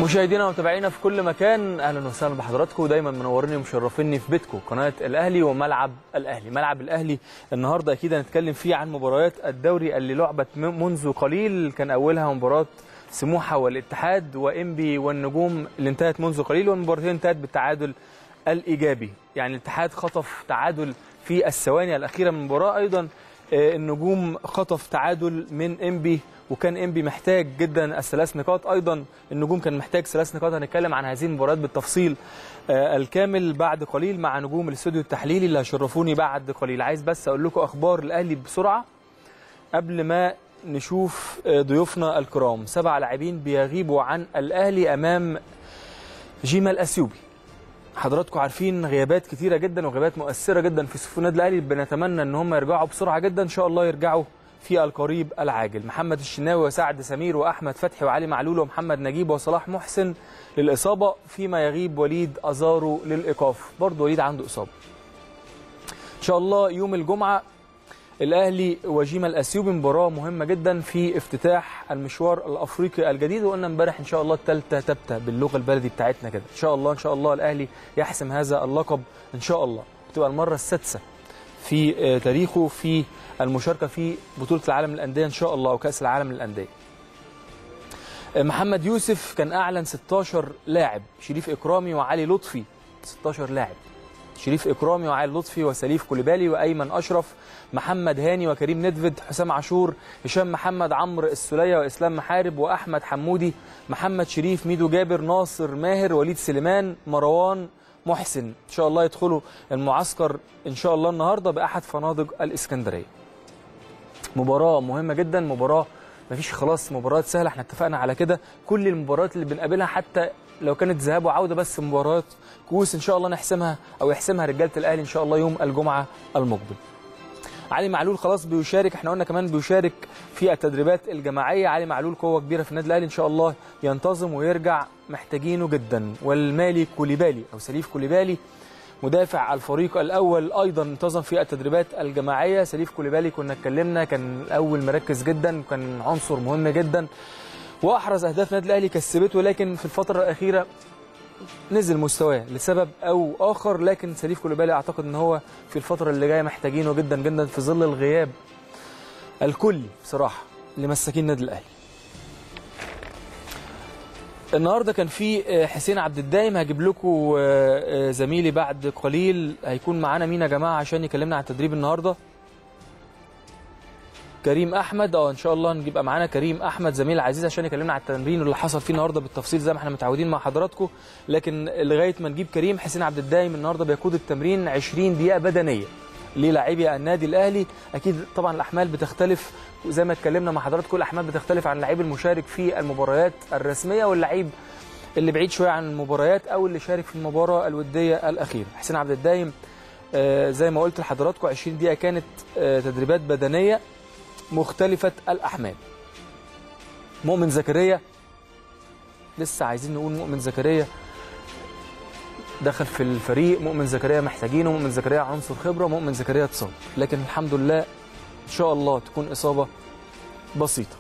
مشاهدينا ومتابعينا في كل مكان اهلا وسهلا بحضراتكم دايما منوريني ومشرفيني في بيتكم قناه الاهلي وملعب الاهلي ملعب الاهلي النهارده اكيد هنتكلم فيه عن مباريات الدوري اللي لعبت منذ قليل كان اولها مباراه سموحه والاتحاد وانبي والنجوم اللي انتهت منذ قليل والمباراتين انتهت بالتعادل الايجابي يعني الاتحاد خطف تعادل في الثواني الاخيره من المباراه ايضا النجوم خطف تعادل من انبي وكان انبي محتاج جدا الثلاث نقاط ايضا النجوم كان محتاج ثلاث نقاط هنتكلم عن هذه المباريات بالتفصيل الكامل بعد قليل مع نجوم الاستوديو التحليلي اللي هيشرفوني بعد قليل عايز بس اقول لكم اخبار الاهلي بسرعه قبل ما نشوف ضيوفنا الكرام سبع لاعبين بيغيبوا عن الاهلي امام جيما الاثيوبي حضراتكم عارفين غيابات كتيره جدا وغيابات مؤثره جدا في صفوف النادي الاهلي بنتمنى ان هم يرجعوا بسرعه جدا ان شاء الله يرجعوا في القريب العاجل محمد الشناوي وسعد سمير واحمد فتحي وعلي معلول ومحمد نجيب وصلاح محسن للاصابه فيما يغيب وليد ازارو للايقاف برضه وليد عنده اصابه ان شاء الله يوم الجمعه الاهلي وجيما الاثيوبي مباراه مهمه جدا في افتتاح المشوار الافريقي الجديد وقلنا امبارح ان شاء الله الثالثه تبته باللغه البلدي بتاعتنا كده ان شاء الله ان شاء الله الاهلي يحسم هذا اللقب ان شاء الله تبقى المره السادسه في تاريخه في المشاركه في بطوله العالم للانديه ان شاء الله او كاس العالم للانديه محمد يوسف كان اعلن 16 لاعب شريف اكرامي وعلي لطفي 16 لاعب شريف اكرامي وعلي لطفي وسليف كوليبالي وايمن اشرف محمد هاني وكريم ندفد حسام عاشور هشام محمد عمرو السليه واسلام محارب واحمد حمودي محمد شريف ميدو جابر ناصر ماهر وليد سليمان مروان محسن ان شاء الله يدخلوا المعسكر ان شاء الله النهارده باحد فنادق الاسكندريه مباراه مهمه جدا مباراه مفيش خلاص مباريات سهله احنا اتفقنا على كده كل المباريات اللي بنقابلها حتى لو كانت ذهاب وعوده بس مباريات كؤوس ان شاء الله نحسمها او يحسمها رجاله الاهلي ان شاء الله يوم الجمعه المقبل علي معلول خلاص بيشارك احنا قلنا كمان بيشارك في التدريبات الجماعيه علي معلول قوه كبيره في النادي الاهلي ان شاء الله ينتظم ويرجع محتاجينه جدا والمالي كوليبالي او سليف كوليبالي مدافع الفريق الاول ايضا انتظم في التدريبات الجماعيه سليف كوليبالي كنا اتكلمنا كان الاول مركز جدا وكان عنصر مهم جدا واحرز اهداف النادي الاهلي كسبته لكن في الفتره الاخيره نزل مستواه لسبب او اخر لكن سليف كوليبالي اعتقد ان هو في الفتره اللي جايه محتاجينه جدا جدا في ظل الغياب الكلي بصراحه لمساكين النادي الاهلي النهارده كان في حسين عبد الدايم هجيب لكم زميلي بعد قليل هيكون معانا مين يا جماعه عشان يكلمنا عن التدريب النهارده كريم احمد اه ان شاء الله نجيب معانا كريم احمد زميل العزيز عشان يكلمنا عن التمرين واللي حصل فيه النهارده بالتفصيل زي ما احنا متعودين مع حضراتكم لكن لغايه ما نجيب كريم حسين عبد الدايم النهارده بيقود التمرين 20 دقيقه بدنيه للاعبي النادي الاهلي اكيد طبعا الاحمال بتختلف وزي ما اتكلمنا مع حضراتكم الاحمال بتختلف عن اللعيب المشارك في المباريات الرسميه واللعيب اللي بعيد شويه عن المباريات او اللي شارك في المباراه الوديه الاخيره حسين عبد الدايم آه زي ما قلت لحضراتكم 20 دقيقه كانت آه تدريبات بدنيه مختلفة الأحمال مؤمن زكريا لسه عايزين نقول مؤمن زكريا دخل في الفريق مؤمن زكريا محتاجينه مؤمن زكريا عنصر خبرة مؤمن زكريا اتصاب لكن الحمد لله إن شاء الله تكون إصابة بسيطة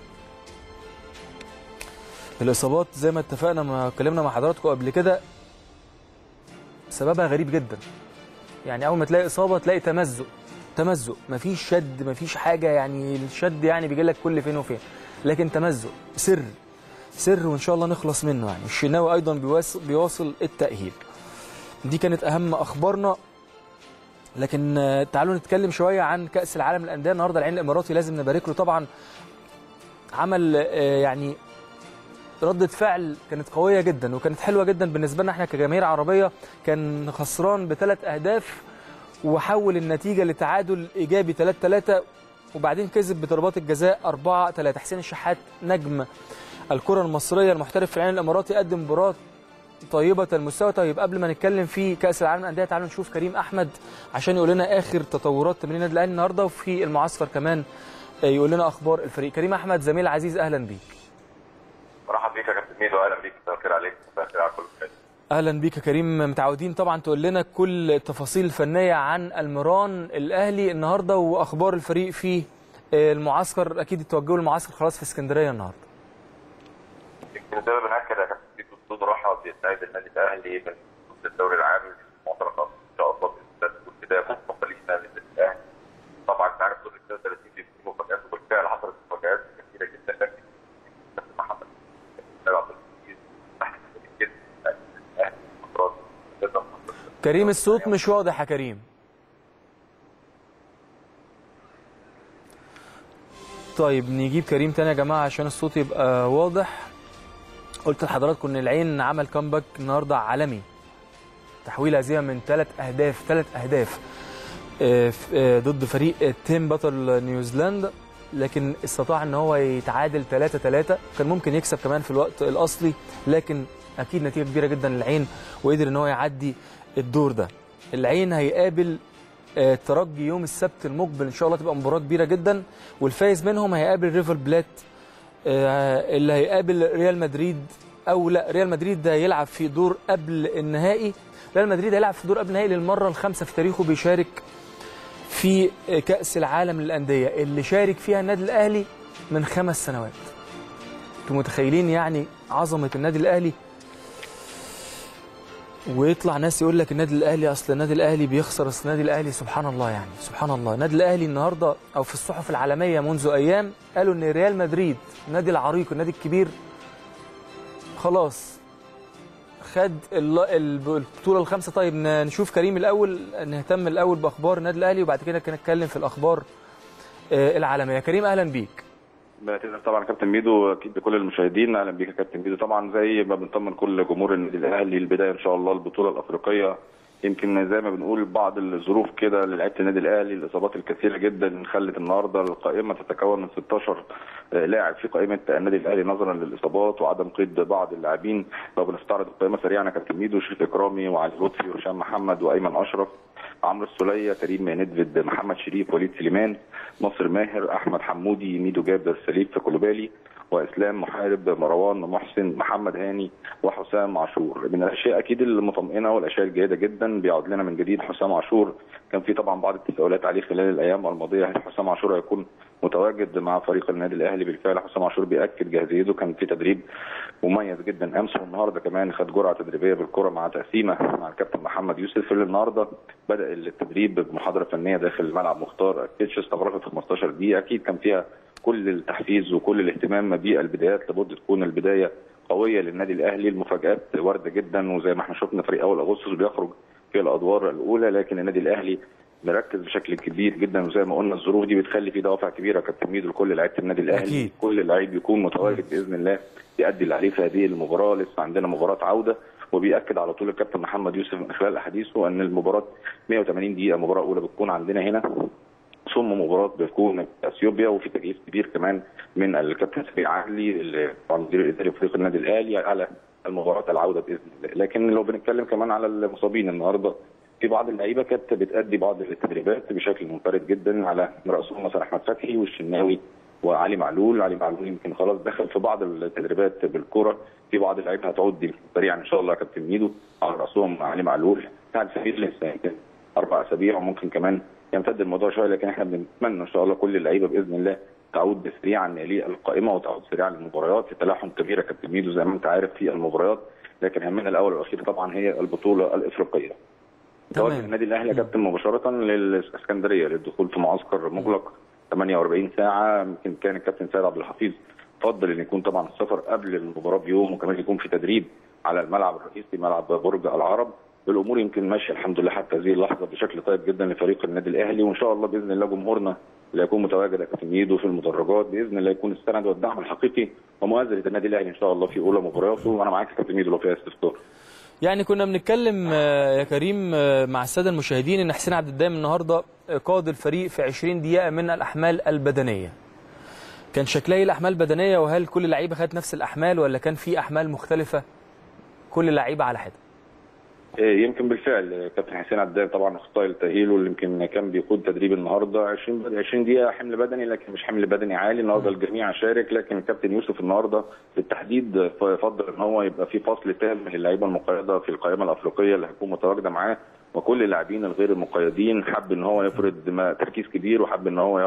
الإصابات زي ما اتفقنا ما اتكلمنا مع حضراتكم قبل كده سببها غريب جدا يعني أول ما تلاقي إصابة تلاقي تمزق تمزق مفيش شد مفيش حاجه يعني الشد يعني بيجي لك كل فين وفين لكن تمزق سر سر وان شاء الله نخلص منه يعني الشناوي ايضا بيواصل, بيواصل التاهيل دي كانت اهم اخبارنا لكن تعالوا نتكلم شويه عن كاس العالم للانديه النهارده العين الاماراتي لازم نبارك له طبعا عمل يعني ردة فعل كانت قوية جدا وكانت حلوة جدا بالنسبة لنا احنا كجماهير عربية كان خسران بثلاث أهداف وحول النتيجه لتعادل ايجابي 3 3 وبعدين كسب بضربات الجزاء 4 3 حسين الشحات نجم الكره المصريه المحترف في العين الاماراتي قدم مباراه طيبه المستوى طيب قبل ما نتكلم في كاس العالم للانديه تعالوا نشوف كريم احمد عشان يقول لنا اخر تطورات تمرين النادي الاهلي النهارده وفي المعسكر كمان يقول لنا اخبار الفريق كريم احمد زميل عزيز اهلا بيك مرحبا بيك يا كابتن ميدو اهلا بيك مساء الخير عليك مساء الخير على كل الناس اهلا بيك يا كريم متعودين طبعا تقول لنا كل التفاصيل الفنيه عن المران الاهلي النهارده واخبار الفريق في المعسكر اكيد توجهوا المعسكر خلاص في اسكندريه النهارده يمكن زي ما بناكد يا كابتن بدون راحه بيستعيد النادي الاهلي من الدوري العام معترضات ان شاء الله باذن الله تكون بدايه موفقه لينا للنادي الاهلي طبعا انت عارف دور ال 32 بيبقى فيه مفاجات وبالفعل حصلت مفاجات كثيره جدا لكن كابتن محمد عبد العزيز احسن كتير جدا الاهلي فترات جدا كريم الصوت مش واضح يا كريم طيب نجيب كريم تاني يا جماعه عشان الصوت يبقى واضح قلت لحضراتكم ان العين عمل كامباك النهارده عالمي تحويل هزيمه من ثلاث اهداف ثلاث اهداف آه، ف- آه، ضد فريق تيم بطل نيوزيلندا لكن استطاع ان هو يتعادل 3 3 كان ممكن يكسب كمان في الوقت الاصلي لكن اكيد نتيجه كبيره جدا للعين وقدر ان هو يعدي الدور ده العين هيقابل آه، الترجي يوم السبت المقبل ان شاء الله تبقى مباراه كبيره جدا والفايز منهم هيقابل ريفر بلات آه، اللي هيقابل ريال مدريد او لا ريال مدريد ده هيلعب في دور قبل النهائي ريال مدريد هيلعب في دور قبل النهائي للمره الخامسه في تاريخه بيشارك في كاس العالم للانديه اللي شارك فيها النادي الاهلي من خمس سنوات انتوا متخيلين يعني عظمه النادي الاهلي ويطلع ناس يقول لك النادي الاهلي اصل النادي الاهلي بيخسر اصل النادي الاهلي سبحان الله يعني سبحان الله النادي الاهلي النهارده او في الصحف العالميه منذ ايام قالوا ان ريال مدريد النادي العريق النادي الكبير خلاص خد ال- الب- البطوله الخامسه طيب ن- نشوف كريم الاول نهتم الاول باخبار النادي الاهلي وبعد كده نتكلم في الاخبار آه، العالميه كريم اهلا بيك بعتذر طبعا كابتن ميدو اكيد بكل المشاهدين اهلا بيك يا كابتن ميدو طبعا زي ما بنطمن كل جمهور النادي الاهلي البدايه ان شاء الله البطوله الافريقيه يمكن زي ما بنقول بعض الظروف كده للعيبه النادي الاهلي الاصابات الكثيره جدا خلت النهارده القائمه تتكون من 16 لاعب في قائمه النادي الاهلي نظرا للاصابات وعدم قيد بعض اللاعبين لو بنستعرض القائمه سريعا يا كابتن ميدو شريف اكرامي وعلي لطفي وهشام محمد وايمن اشرف عمرو السوليه كريم ندفد محمد شريف وليد سليمان ناصر ماهر احمد حمودي ميدو جابر سليف كولوبالي واسلام محارب مروان محسن محمد هاني وحسام عاشور من الاشياء اكيد المطمئنه والاشياء الجيده جدا بيعود لنا من جديد حسام عاشور كان في طبعا بعض التساؤلات عليه خلال الايام الماضيه هل حسام عاشور هيكون متواجد مع فريق النادي الاهلي بالفعل حسام عاشور بياكد جاهزيته كان في تدريب مميز جدا امس والنهارده كمان خد جرعه تدريبيه بالكره مع تقسيمه مع الكابتن محمد يوسف اللي النهارده بدا التدريب بمحاضره فنيه داخل الملعب مختار اكيدش استغرقت 15 دقيقه اكيد كان فيها كل التحفيز وكل الاهتمام بالبدايات لابد تكون البدايه قويه للنادي الاهلي المفاجات وارده جدا وزي ما احنا شفنا فريق اول اغسطس بيخرج في الادوار الاولى لكن النادي الاهلي مركز بشكل كبير جدا وزي ما قلنا الظروف دي بتخلي في دوافع كبيره كابتن ميدو لكل لعيبه النادي الاهلي أكيد. كل لعيب يكون متواجد باذن الله يؤدي اللي عليه في هذه المباراه لسه عندنا مباراه عوده وبيأكد على طول الكابتن محمد يوسف من خلال احاديثه ان المباراه 180 دقيقه مباراه اولى بتكون عندنا هنا ثم مباراه بتكون في اثيوبيا وفي تجهيز كبير كمان من الكابتن سمير عدلي اللي طبعا المدير الاداري لفريق النادي الاهلي على المباراه العوده باذن الله لكن لو بنتكلم كمان على المصابين النهارده في بعض اللعيبه كانت بتأدي بعض التدريبات بشكل منفرد جدا على راسهم مثلا احمد فتحي والشناوي وعلي معلول علي معلول يمكن خلاص دخل في بعض التدريبات بالكره في بعض اللعيبه هتعود سريعا ان شاء الله يا كابتن ميدو على راسهم علي معلول سعد سمير لسه يمكن اربع اسابيع وممكن كمان يمتد الموضوع شويه لكن احنا بنتمنى ان شاء الله كل اللعيبه باذن الله تعود سريعا للقائمه وتعود سريعا للمباريات في تلاحم كبير يا كابتن ميدو زي ما انت عارف في المباريات لكن همنا الاول والاخير طبعا هي البطوله الافريقيه. تمام. توجه النادي الاهلي يا كابتن مباشره للاسكندريه للدخول في معسكر مغلق 48 ساعه يمكن كان الكابتن سيد عبد الحفيظ فضل ان يكون طبعا السفر قبل المباراه بيوم وكمان يكون في تدريب على الملعب الرئيسي ملعب برج العرب الامور يمكن ماشيه الحمد لله حتى هذه اللحظه بشكل طيب جدا لفريق النادي الاهلي وان شاء الله باذن الله جمهورنا اللي هيكون متواجد يا كابتن ميدو في المدرجات باذن الله يكون السند والدعم الحقيقي ومؤازره النادي الاهلي ان شاء الله في اولى مبارياته وانا معاك يا كابتن ميدو لو فيها استفسار يعني كنا بنتكلم آه، يا كريم آه، مع الساده المشاهدين ان حسين عبد الدايم النهارده قاد الفريق في 20 دقيقه من الاحمال البدنيه كان شكلها ايه الاحمال البدنيه وهل كل اللعيبه خدت نفس الاحمال ولا كان في احمال مختلفه كل اللعيبه على حده إيه، يمكن بالفعل كابتن حسين عداد طبعا ستايل تاهيله اللي يمكن كان بيقود تدريب النهارده 20 بد- 20 دقيقه حمل بدني لكن مش حمل بدني عالي النهارده الجميع شارك لكن الكابتن يوسف النهارده بالتحديد ف- فضل ان هو يبقى في فصل تام للعيبه المقيده في القائمه الافريقيه اللي هتكون متواجده معاه وكل اللاعبين الغير المقيدين حب ان هو يفرض ما- تركيز كبير وحب ان هو يضع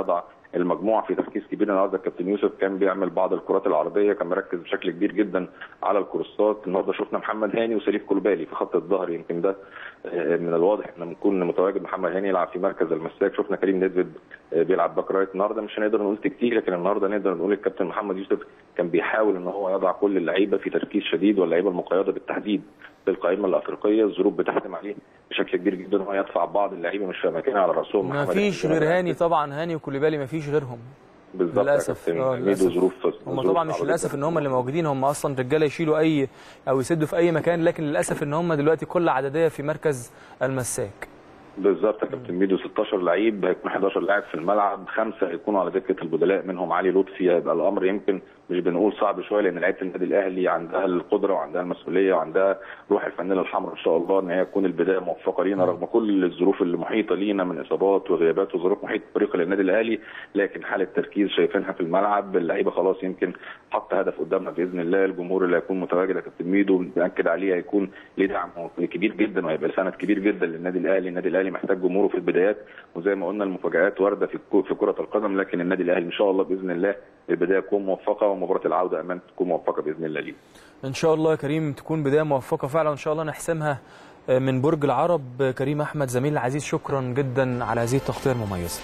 المجموعه في تركيز كبير النهارده الكابتن يوسف كان بيعمل بعض الكرات العرضيه كان مركز بشكل كبير جدا على الكروسات النهارده شفنا محمد هاني وسليف كولبالي في خط الظهر يمكن ده آه، من الواضح ان بنكون متواجد محمد هاني يلعب في مركز المساك شفنا كريم نيدفيد آه، بيلعب باك رايت النهارده مش هنقدر نقول تكتيك لكن النهارده نقدر نقول الكابتن محمد يوسف كان بيحاول ان هو يضع كل اللعيبه في تركيز شديد واللعيبه المقيده بالتحديد في القائمه الافريقيه الظروف بتحتم عليه بشكل كبير جدا ان هو يدفع بعض اللعيبه مش في مكانها على راسهم ما محمد فيش هاني. غير هاني طبعا هاني وكوليبالي ما فيش غيرهم بالظبط يا للأسف. كابتن آه، حميد للأسف. وظروف هم ظروف طبعا مش صعبة للاسف جداً. ان هم اللي موجودين هم اصلا رجاله يشيلوا اي او يسدوا في اي مكان لكن للاسف ان هم دلوقتي كل عدديه في مركز المساك بالظبط يا كابتن ميدو 16 لعيب هيكون 11 لاعب في الملعب خمسه هيكونوا على دكه البدلاء منهم علي لطفي هيبقى الامر يمكن مش بنقول صعب شويه لان لعيبه النادي الاهلي عندها القدره وعندها المسؤوليه وعندها روح الفانيله الحمراء ان شاء الله ان هي تكون البدايه موفقه لينا رغم كل الظروف اللي محيطه لينا من اصابات وغيابات وظروف محيطه فريق للنادي الاهلي لكن حاله تركيز شايفينها في الملعب اللعيبه خلاص يمكن حط هدف قدامنا باذن الله الجمهور اللي هيكون متواجد يا كابتن ميدو بنأكد عليه هيكون ليه دعم كبير جدا وهيبقى سند كبير جدا للنادي الاهلي النادي الاهلي محتاج جمهوره في البدايات وزي ما قلنا المفاجآت وارده في الكو- في كره القدم لكن النادي الاهلي ان شاء الله باذن الله البدايه تكون موفقه ومباراه العوده امان تكون موفقه باذن الله ليه ان شاء الله يا كريم تكون بدايه موفقه فعلا وان شاء الله نحسمها من برج العرب كريم احمد زميل العزيز شكرا جدا على هذه التغطيه المميزه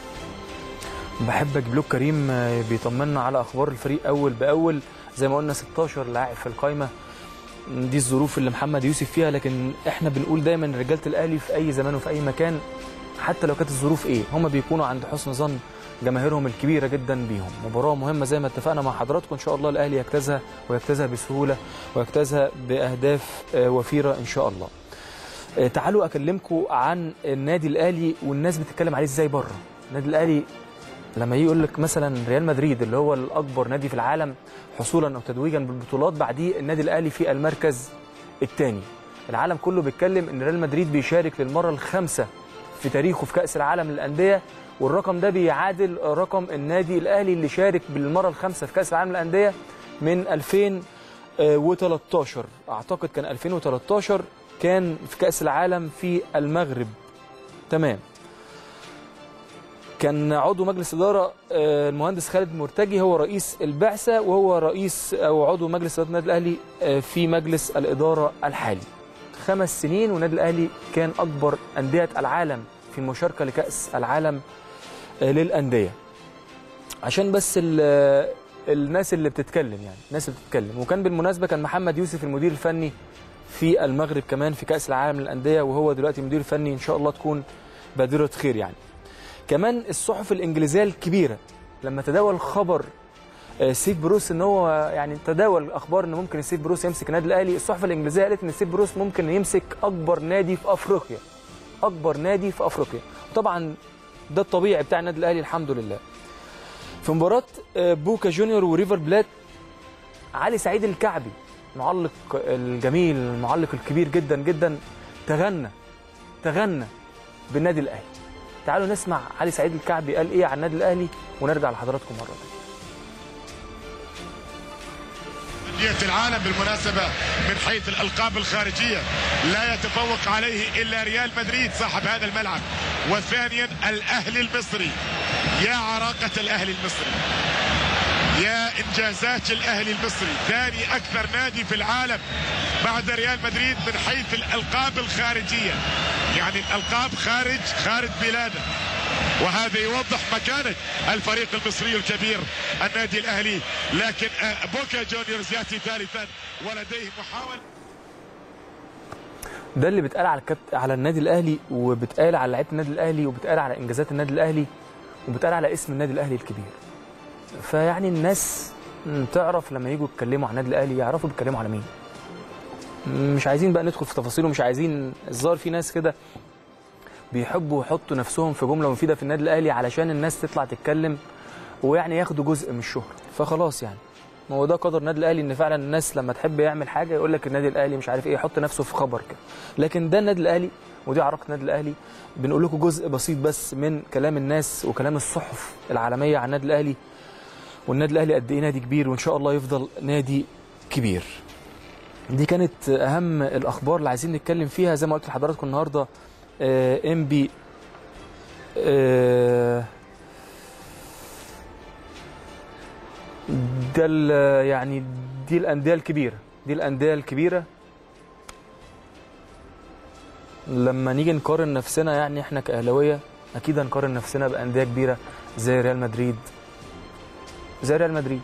بحب اجيب لك كريم بيطمنا على اخبار الفريق اول باول زي ما قلنا 16 لاعب في القائمه دي الظروف اللي محمد يوسف فيها لكن احنا بنقول دايما رجاله الاهلي في اي زمان وفي اي مكان حتى لو كانت الظروف ايه هم بيكونوا عند حسن ظن جماهيرهم الكبيره جدا بيهم مباراه مهمه زي ما اتفقنا مع حضراتكم ان شاء الله الاهلي يجتازها ويجتازها بسهوله ويجتازها باهداف آه، وفيره ان شاء الله آه، تعالوا اكلمكم عن النادي الاهلي والناس بتتكلم عليه ازاي بره النادي الاهلي لما يجي يقول لك مثلا ريال مدريد اللي هو الاكبر نادي في العالم حصولا او تتويجا بالبطولات بعديه النادي الاهلي في المركز الثاني العالم كله بيتكلم ان ريال مدريد بيشارك للمره الخامسه في تاريخه في كاس العالم للانديه والرقم ده بيعادل رقم النادي الاهلي اللي شارك بالمره الخامسه في كاس العالم للانديه من 2013 اعتقد كان 2013 كان في كاس العالم في المغرب تمام كان عضو مجلس إدارة آه، المهندس خالد مرتجي هو رئيس البعثة وهو رئيس أو عضو مجلس إدارة النادي الأهلي آه، في مجلس الإدارة الحالي خمس سنين والنادي الأهلي كان أكبر أندية العالم في المشاركة لكأس العالم آه، للأندية عشان بس ال- الناس اللي بتتكلم يعني الناس اللي بتتكلم وكان بالمناسبة كان محمد يوسف المدير الفني في المغرب كمان في كأس العالم للأندية وهو دلوقتي مدير فني إن شاء الله تكون بادرة خير يعني كمان الصحف الانجليزيه الكبيره لما تداول خبر آه، سيف بروس ان هو يعني تداول اخبار ان ممكن سيف بروس يمسك النادي الاهلي الصحف الانجليزيه قالت ان سيف بروس ممكن يمسك اكبر نادي في افريقيا اكبر نادي في افريقيا طبعا ده الطبيعي بتاع النادي الاهلي الحمد لله في مباراه آه، بوكا جونيور وريفر بلات علي سعيد الكعبي المعلق الجميل المعلق الكبير جدا جدا تغنى تغنى بالنادي الاهلي تعالوا نسمع علي سعيد الكعبي قال ايه عن النادي الاهلي ونرجع لحضراتكم مره تانية أندية العالم بالمناسبة من حيث الألقاب الخارجية لا يتفوق عليه إلا ريال مدريد صاحب هذا الملعب وثانيا الأهلي المصري يا عراقة الأهلي المصري يا إنجازات الأهلي المصري ثاني أكثر نادي في العالم بعد ريال مدريد من حيث الألقاب الخارجية يعني الألقاب خارج خارج بلاده وهذا يوضح مكانة الفريق المصري الكبير النادي الأهلي لكن آه، بوكا جونيورز يأتي ثالثا ولديه محاولة ده اللي بيتقال على الكابت على النادي الاهلي وبيتقال على لعيبه النادي الاهلي وبيتقال على انجازات النادي الاهلي وبيتقال على اسم النادي الاهلي الكبير فيعني الناس م، تعرف لما يجوا يتكلموا عن النادي الاهلي يعرفوا بيتكلموا على مين م، مش عايزين بقى ندخل في تفاصيل ومش عايزين الظاهر في ناس كده بيحبوا يحطوا نفسهم في جمله مفيده في النادي الاهلي علشان الناس تطلع تتكلم ويعني ياخدوا جزء من الشهره فخلاص يعني ما هو ده قدر النادي الاهلي ان فعلا الناس لما تحب يعمل حاجه يقول لك النادي الاهلي مش عارف ايه يحط نفسه في خبر كده لكن ده النادي الاهلي ودي عراقه النادي الاهلي بنقول لكم جزء بسيط بس من كلام الناس وكلام الصحف العالميه عن النادي الاهلي والنادي الاهلي قد ايه نادي كبير وان شاء الله يفضل نادي كبير دي كانت اهم الاخبار اللي عايزين نتكلم فيها زي ما قلت لحضراتكم النهارده ام بي ده ال- يعني دي الانديه الكبيره دي الانديه الكبيره لما نيجي نقارن نفسنا يعني احنا كاهلاويه اكيد هنقارن نفسنا بانديه كبيره زي ريال مدريد زي ريال مدريد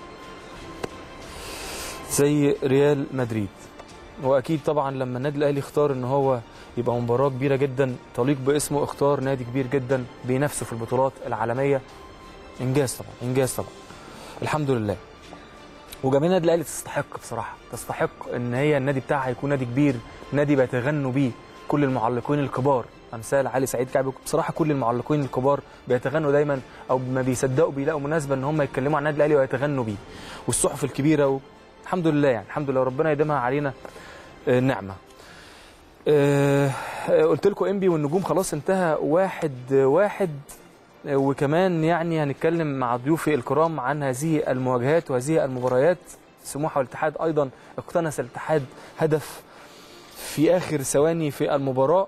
زي ريال مدريد واكيد طبعا لما النادي الاهلي اختار ان هو يبقى مباراه كبيره جدا تليق باسمه اختار نادي كبير جدا بينافسه في البطولات العالميه انجاز طبعا انجاز طبعا الحمد لله وجماهير النادي الاهلي تستحق بصراحه تستحق ان هي النادي بتاعها يكون نادي كبير نادي بيتغنوا بيه كل المعلقين الكبار امثال علي سعيد كعب بصراحه كل المعلقين الكبار بيتغنوا دايما او ما بيصدقوا بيلاقوا مناسبه ان هم يتكلموا عن النادي الاهلي ويتغنوا بيه والصحف الكبيره و... الحمد لله يعني الحمد لله ربنا يديمها علينا آه، نعمه آه، آه، قلت لكم انبي والنجوم خلاص انتهى واحد آه، واحد آه، وكمان يعني هنتكلم مع ضيوفي الكرام عن هذه المواجهات وهذه المباريات سموحه والاتحاد ايضا اقتنص الاتحاد هدف في اخر ثواني في المباراه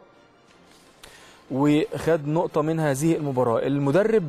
وخد نقطه من هذه المباراه المدرب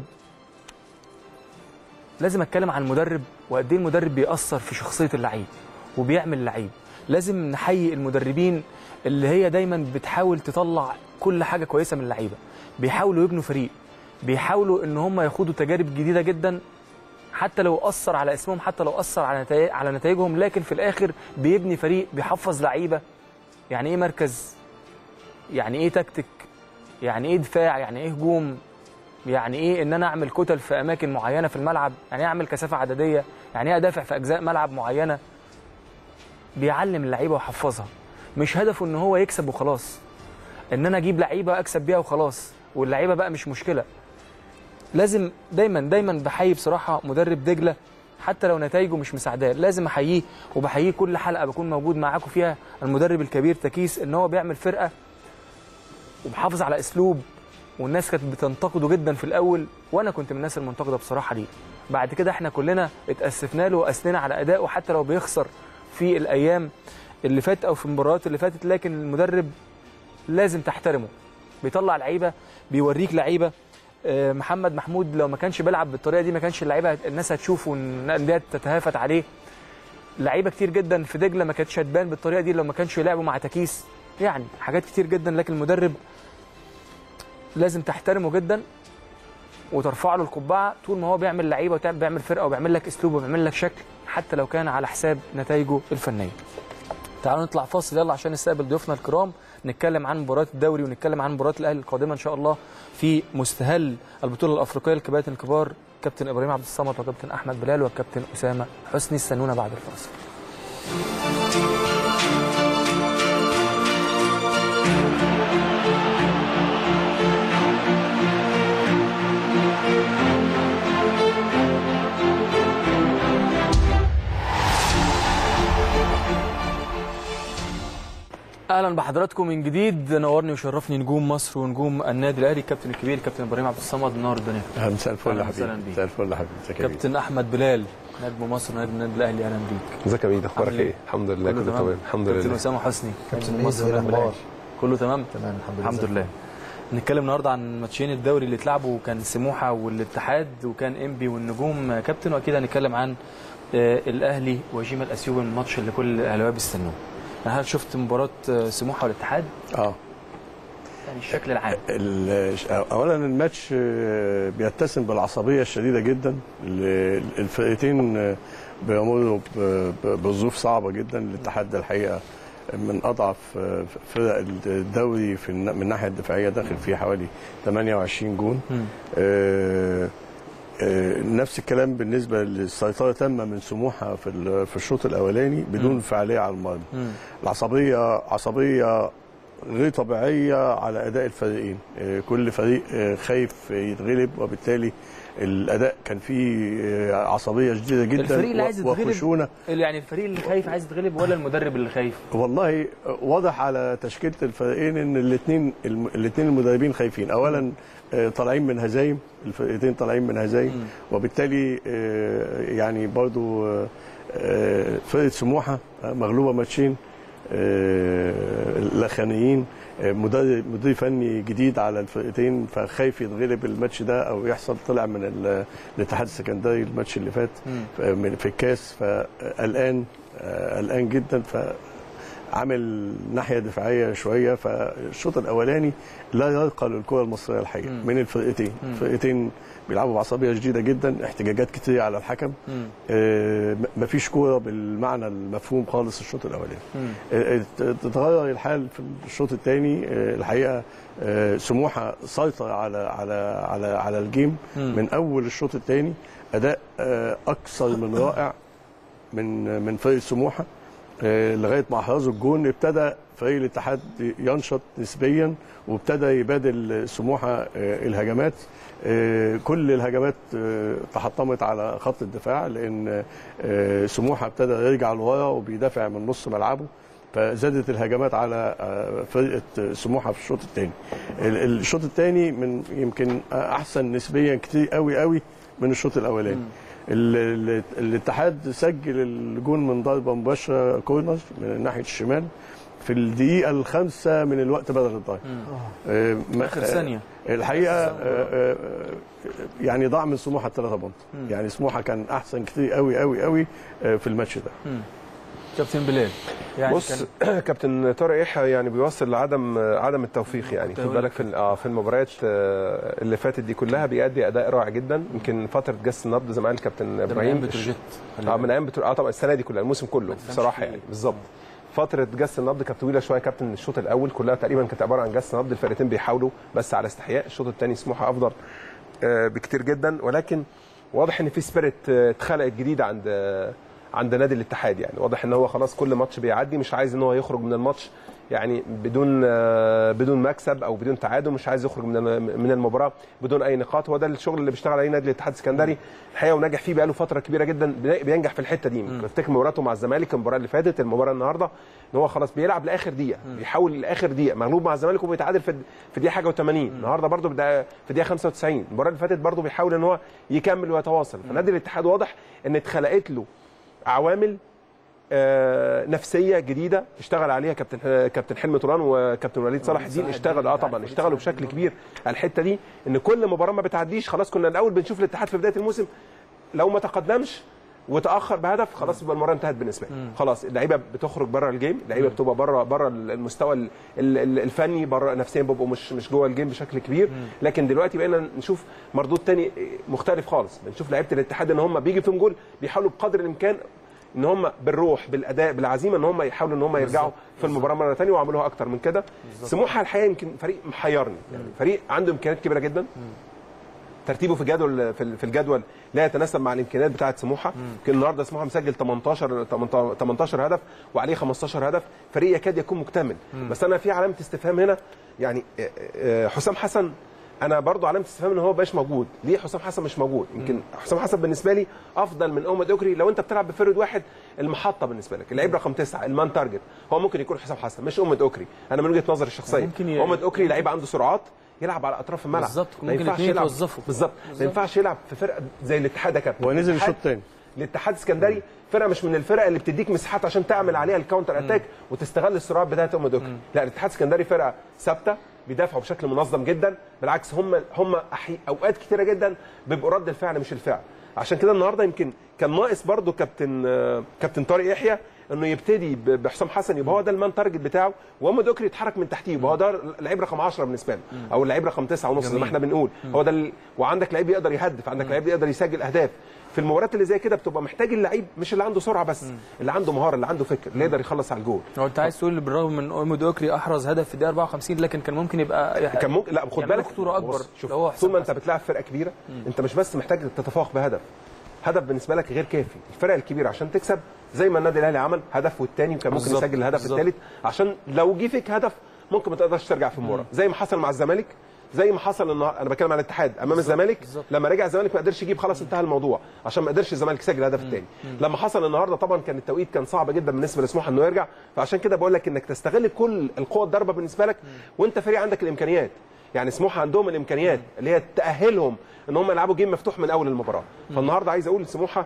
لازم اتكلم عن المدرب وقد ايه المدرب بيأثر في شخصيه اللعيب وبيعمل لعيب لازم نحيي المدربين اللي هي دايما بتحاول تطلع كل حاجه كويسه من اللعيبه بيحاولوا يبنوا فريق بيحاولوا ان هم يخوضوا تجارب جديده جدا حتى لو اثر على اسمهم حتى لو اثر على نتائج على نتائجهم لكن في الاخر بيبني فريق بيحفظ لعيبه يعني ايه مركز يعني ايه تكتيك يعني ايه دفاع يعني ايه هجوم يعني ايه ان انا اعمل كتل في اماكن معينه في الملعب يعني ايه اعمل كثافه عدديه يعني ايه ادافع في اجزاء ملعب معينه بيعلم اللعيبه ويحفظها مش هدفه ان هو يكسب وخلاص ان انا اجيب لعيبه اكسب بيها وخلاص واللعيبه بقى مش مشكله لازم دايما دايما بحيي بصراحه مدرب دجله حتى لو نتائجه مش مساعداه لازم احييه وبحييه كل حلقه بكون موجود معاكم فيها المدرب الكبير تكيس ان هو بيعمل فرقه ومحافظ على اسلوب والناس كانت بتنتقده جدا في الاول وانا كنت من الناس المنتقده بصراحه ليه بعد كده احنا كلنا اتاسفنا له واثنينا على ادائه حتى لو بيخسر في الايام اللي فاتت او في المباريات اللي فاتت لكن المدرب لازم تحترمه بيطلع لعيبه بيوريك لعيبه آه، محمد محمود لو ما كانش بيلعب بالطريقه دي ما كانش اللعيبه الناس هتشوفه والانديه تتهافت عليه لعيبه كتير جدا في دجله ما كانتش هتبان بالطريقه دي لو ما كانش يلعبوا مع تكيس يعني حاجات كتير جدا لكن المدرب لازم تحترمه جدا وترفع له القبعه طول ما هو بيعمل لعيبه وبيعمل فرقه وبيعمل لك اسلوب وبيعمل لك شكل حتى لو كان على حساب نتائجه الفنيه. تعالوا نطلع فاصل يلا عشان نستقبل ضيوفنا الكرام نتكلم عن مباراه الدوري ونتكلم عن مباراه الاهلي القادمه ان شاء الله في مستهل البطوله الافريقيه للكباتن الكبار كابتن ابراهيم عبد الصمد وكابتن احمد بلال والكابتن اسامه حسني استنونا بعد الفاصل. اهلا بحضراتكم من جديد نورني وشرفني نجوم مصر ونجوم النادي الاهلي الكابتن الكبير كابتن ابراهيم عبد الصمد منور الدنيا أهلا مساء الفل أهلا يا وسهلا حبيبي بيك. مساء الفل يا حبيبي ازيك يا بيه كابتن احمد بلال نجم مصر نجم النادي الاهلي اهلا بيك ازيك يا ميدو اخبارك عامل إيه؟ ايه؟ الحمد لله كله تمام الحمد كابتن لله اسامه حسني كابتن ميدو، مصر إيه نادي الأخبار؟ الأهلي. كله تمام تمام الحمد لله الحمد لله نتكلم النهارده عن ماتشين الدوري اللي اتلعبوا كان سموحه والاتحاد وكان انبي والنجوم كابتن واكيد هنتكلم عن آه، الاهلي وجيم الاثيوبي الماتش اللي كل الاهلاويه بيستنوه هل شفت مباراه آه، سموحه والاتحاد اه يعني الشكل العام ال- اولا الماتش آه، بيتسم بالعصبيه الشديده جدا ال- الفرقتين آه، بيمروا ب- ب- بظروف صعبه جدا الاتحاد ده الحقيقه من اضعف آه، فرق الدوري في الن- من الناحيه الدفاعيه داخل فيه حوالي 28 جون مم. آه، آه، نفس الكلام بالنسبه للسيطره تامه من سموحه في ال- في الشوط الاولاني بدون مم. فعاليه على المرمى مم. العصبيه عصبيه غير طبيعيه على اداء الفريقين آه، كل فريق آه، خايف يتغلب وبالتالي الاداء كان فيه آه، عصبيه شديده جدا الفريق اللي عايز و- يتغلب وخشونه اللي يعني الفريق اللي خايف عايز يتغلب ولا المدرب اللي خايف والله واضح على تشكيله الفريقين ان الاثنين الاثنين المدربين خايفين اولا آه، طالعين من هزايم الفرقتين طالعين من هزايم مم. وبالتالي آه، يعني برضو آه، آه، فرقه سموحه آه، مغلوبه ماتشين آه، الاخرانيين آه، مدرب مدير فني جديد على الفرقتين فخايف يتغلب الماتش ده او يحصل طلع من ال- الاتحاد السكندري الماتش اللي فات ف- من- في الكاس فقلقان آه، قلقان جدا ف عامل ناحيه دفاعيه شويه فالشوط الاولاني لا يرقى للكره المصريه الحقيقه من الفرقتين الفرقتين بيلعبوا بعصبيه شديده جدا احتجاجات كتير على الحكم آه، م- مفيش كوره بالمعنى المفهوم خالص الشوط الاولاني آه، ات- تتغير الحال في الشوط الثاني الحقيقه آه، سموحه سيطر على على على على الجيم من اول الشوط الثاني اداء آه، اكثر من رائع من من فريق سموحه آه، لغايه ما احرزوا الجون ابتدى فريق الاتحاد ينشط نسبيا وابتدى يبادل سموحه آه، الهجمات آه، كل الهجمات آه، تحطمت على خط الدفاع لان آه، سموحه ابتدى يرجع لورا وبيدافع من نص ملعبه فزادت الهجمات على آه، فرقه سموحه في الشوط الثاني الشوط الثاني من يمكن احسن نسبيا كتير قوي قوي من الشوط الاولاني ال- ال- الاتحاد سجل الجون من ضربه مباشره كورنر من ناحيه الشمال في الدقيقه الخامسه من الوقت بدل الضايع آه، ما- اخر ثانيه الحقيقه آه، آه، يعني ضاع من سموحه الثلاثه بونت يعني سموحه كان احسن كتير قوي قوي قوي آه، في الماتش ده كابتن بلال يعني بص كان كابتن طارق يحيى يعني بيوصل لعدم عدم التوفيق يعني خد بالك في ال- اه في المباريات آه، اللي فاتت دي كلها بيأدي اداء رائع جدا يمكن فتره جس النبض زي ما قال الكابتن ده من ابراهيم أيام بتروجيت. اه من ايام بترو... اه طبعا السنه دي كلها الموسم كله بصراحه يعني بالظبط فتره جس النبض كانت طويله شويه كابتن الشوط الاول كلها تقريبا كانت عباره عن جس نبض الفرقتين بيحاولوا بس على استحياء الشوط الثاني سموحه افضل آه، بكتير جدا ولكن واضح ان في سبيريت آه، اتخلقت جديده عند آه، عند نادي الاتحاد يعني واضح ان هو خلاص كل ماتش بيعدي مش عايز ان هو يخرج من الماتش يعني بدون آه، بدون مكسب او بدون تعادل مش عايز يخرج من الم- من المباراه بدون اي نقاط هو ده الشغل اللي بيشتغل عليه نادي الاتحاد السكندري الحقيقه وناجح فيه بقاله فتره كبيره جدا بي- بينجح في الحته دي بفتكر مباراته مع الزمالك المباراه اللي فاتت المباراه النهارده ان هو خلاص بيلعب لاخر دقيقه بيحاول لاخر دقيقه مغلوب مع الزمالك وبيتعادل في في دقيقه حاجه و80 النهارده برده بدا في دقيقه 95 المباراه اللي فاتت برده بيحاول ان هو يكمل ويتواصل فنادي الاتحاد واضح ان اتخلقت له عوامل آه، نفسيه جديده اشتغل عليها كابتن كابتن حلمي طولان وكابتن وليد صلاح الدين اشتغلوا اه طبعا اشتغلوا بشكل كبير على الحته دي ان كل مباراه ما بتعديش خلاص كنا الاول بنشوف الاتحاد في بدايه الموسم لو ما تقدمش وتاخر بهدف خلاص يبقى المباراه انتهت بالنسبه له خلاص اللعيبه بتخرج بره الجيم اللعيبه بتبقى بره بره المستوى ال- ال- الفني بره نفسيا بيبقوا مش مش جوه الجيم بشكل كبير لكن دلوقتي بقينا نشوف مردود تاني مختلف خالص بنشوف لعيبه الاتحاد ان هم بيجي فيهم جول بيحاولوا بقدر الامكان ان هم بالروح بالاداء بالعزيمه ان هم يحاولوا ان هم يرجعوا في المباراه مره ثانيه وعملوها اكتر من كده سموحه الحقيقه يمكن فريق محيرني يعني فريق عنده امكانيات كبيره جدا ترتيبه في الجدول في في الجدول لا يتناسب مع الامكانيات بتاعه سموحه يمكن النهارده سموحه مسجل 18 18 هدف وعليه 15 هدف فريق يكاد يكون مكتمل بس انا في علامه استفهام هنا يعني آه، آه، حسام حسن انا برضو علامه استفهام ان هو بقاش موجود ليه حسام حسن مش موجود يمكن حسام حسن بالنسبه لي افضل من اومد اوكري لو انت بتلعب بفرد واحد المحطه بالنسبه لك اللعيب رقم تسعه المان تارجت هو ممكن يكون حسام حسن مش اومد اوكري انا من وجهه نظري الشخصيه ممكن ي- اومد اوكري لعيب عنده سرعات يلعب على اطراف الملعب بالظبط، ما ممكن ينفعش اتنين يلعب يتوظفوا. بالظبط ما ينفعش يلعب في فرقه زي الاتحاد يا كابتن هو نزل الاتحاد- الشوط الثاني الاتحاد السكندري فرقه مش من الفرق اللي بتديك مساحات عشان تعمل عليها الكاونتر اتاك وتستغل السرعات بتاعت ام دوكري لا الاتحاد السكندري فرقه ثابته بيدافعوا بشكل منظم جدا بالعكس هم هم أحي... اوقات كتيره جدا بيبقوا رد الفعل مش الفعل عشان كده النهارده يمكن كان ناقص برضو كابتن آه، كابتن طارق يحيى انه يبتدي ب- بحسام حسن يبقى هو ده المان تارجت بتاعه وام دوكري يتحرك من تحتيه يبقى هو ده اللعيب رقم 10 بالنسبه له او اللعيب رقم 9 ونص زي ما احنا بنقول هو ده ال... وعندك لعيب يقدر يهدف عندك لعيب يقدر يسجل اهداف في المباريات اللي زي كده بتبقى محتاج اللعيب مش اللي عنده سرعه بس اللي عنده مهاره اللي عنده فكر اللي يقدر يخلص على الجول هو انت عايز تقول بالرغم من اوميد اوكري احرز هدف في الدقيقه 54 لكن كان ممكن يبقى كان ممكن لا خد يعملوا بالك خطوره اكبر بص، شوف لو هو طول حسام ما انت بتلعب فرقه كبيره انت مش بس محتاج تتفوق بهدف هدف بالنسبه لك غير كافي الفرق الكبيره عشان تكسب زي ما النادي الاهلي عمل هدف والتاني وكان ممكن بالظبط، يسجل الهدف بالظبط. الثالث عشان لو جه فيك هدف ممكن ما تقدرش ترجع في المباراه زي ما حصل مع الزمالك زي ما حصل النهارده انا بتكلم عن الاتحاد امام الزمالك بالظبط. لما رجع الزمالك ما قدرش يجيب خلاص انتهى الموضوع عشان ما قدرش الزمالك يسجل الهدف الثاني لما حصل النهارده طبعا كان التوقيت كان صعب جدا بالنسبه لسموحه انه يرجع فعشان كده بقول لك انك تستغل كل القوه الضاربه بالنسبه لك وانت فريق عندك الامكانيات يعني سموحه عندهم الامكانيات اللي هي تاهلهم ان هم يلعبوا جيم مفتوح من اول المباراه فالنهارده عايز اقول سموحه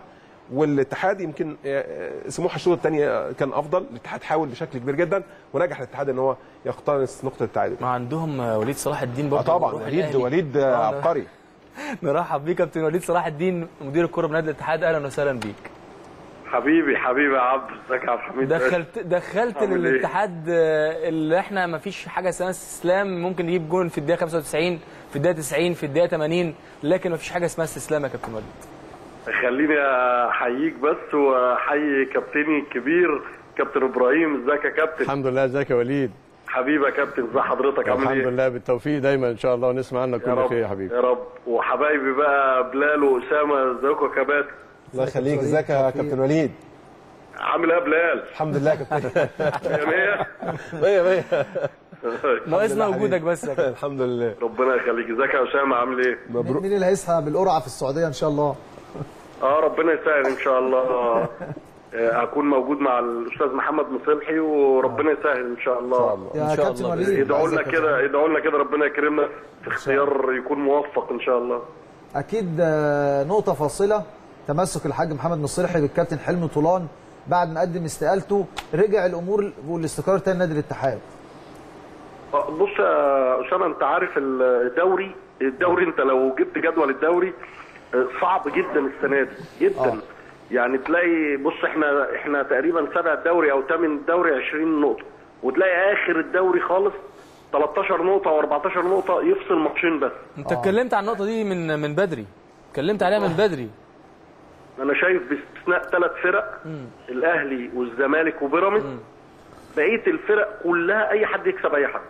والاتحاد يمكن آه، آه، سموحه الشوط الثاني كان افضل الاتحاد حاول بشكل كبير جدا ونجح الاتحاد ان هو يقتنص نقطه التعادل ما عندهم آه، وليد صلاح الدين آه برضه طبعا بيروح وليد الأهلي. وليد آه، آه، عبقري نرحب بيك كابتن وليد صلاح الدين مدير الكره بنادي الاتحاد اهلا وسهلا بيك حبيبي حبيبي يا عبد ازيك يا عبد الحميد دخلت دخلت عامل إيه؟ للاتحاد آه، اللي احنا ما فيش حاجه اسمها استسلام ممكن نجيب جون في الدقيقه 95 في الدقيقه 90 في الدقيقه 80 لكن ما فيش حاجه اسمها استسلام يا كابتن وليد خليني احييك بس واحيي كابتني الكبير كابتن ابراهيم ازيك يا كابتن الحمد لله ازيك يا وليد حبيبي يا كابتن ازي حضرتك عامل الحمد ايه لله بالتوفيق دايما ان شاء الله ونسمع عنك يا كل رب خير يا حبيبي يا رب وحبايبي بقى بلال واسامه ازيكم يا كباتن الله يخليك ازيك يا كابتن وليد عامل ايه يا بلال الحمد لله يا كابتن مية مية مية ناقصنا وجودك بس يا كابتن الحمد لله ربنا يخليك ازيك يا اسامه عامل ايه مبروك مين اللي هيسحب بالقرعه في السعوديه ان شاء الله اه ربنا يسهل ان شاء الله آه، هكون موجود مع الاستاذ محمد مصلحي وربنا يسهل ان شاء الله يا إن شاء كابتن الله وليد ادعوا لنا عايزك- كده ادعوا لنا كده ربنا يكرمنا في اختيار يكون موفق ان شاء الله اكيد آه، نقطه فاصله تمسك الحاج محمد مصلحي بالكابتن حلمي طولان بعد ما قدم استقالته رجع الامور والاستقرار تاني نادي الاتحاد بص يا اسامه انت عارف الدوري الدوري انت لو جبت جدول الدوري صعب جدا السنه دي جدا آه. يعني تلاقي بص احنا احنا تقريبا سبع الدوري او ثامن الدوري 20 نقطه وتلاقي اخر الدوري خالص 13 نقطه او 14 نقطه يفصل ماتشين بس انت اتكلمت عن النقطه دي من من بدري اتكلمت عليها من بدري انا شايف باستثناء ثلاث فرق الاهلي والزمالك وبيراميدز بقيه الفرق كلها اي حد يكسب اي حد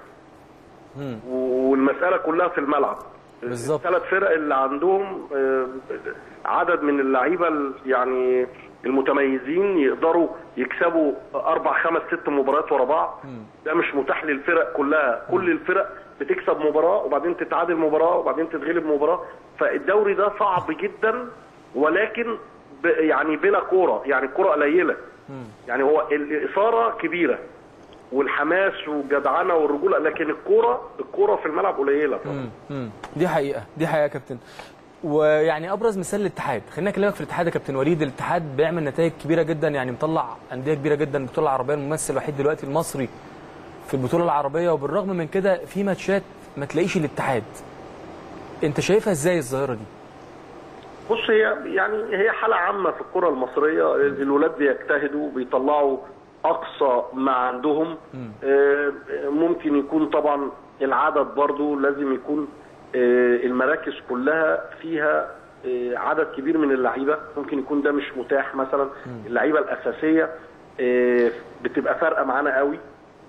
والمساله كلها في الملعب بالظبط. الثلاث فرق اللي عندهم آه، عدد من اللعيبه ال- يعني المتميزين يقدروا يكسبوا اربع خمس ست مباريات ورا بعض ده مش متاح للفرق كلها كل الفرق بتكسب مباراه وبعدين تتعادل مباراه وبعدين تتغلب مباراه فالدوري ده صعب جدا ولكن ب يعني بلا كوره يعني الكوره قليله يعني هو الاثاره كبيره والحماس والجدعنه والرجوله لكن الكوره الكوره في الملعب قليله طبعا مم. دي حقيقه دي حقيقه يا كابتن ويعني ابرز مثال الاتحاد خلينا اكلمك في الاتحاد يا كابتن وليد الاتحاد بيعمل نتائج كبيره جدا يعني مطلع انديه كبيره جدا البطوله العربيه الممثل الوحيد دلوقتي المصري في البطوله العربيه وبالرغم من كده في ماتشات ما تلاقيش الاتحاد انت شايفها ازاي الظاهره دي بص هي يعني هي حاله عامه في الكره المصريه الولاد بيجتهدوا بيطلعوا اقصى ما عندهم آه، ممكن يكون طبعا العدد برضو لازم يكون آه، المراكز كلها فيها آه، عدد كبير من اللعيبه ممكن يكون ده مش متاح مثلا اللعيبه الاساسيه آه، بتبقى فارقه معانا قوي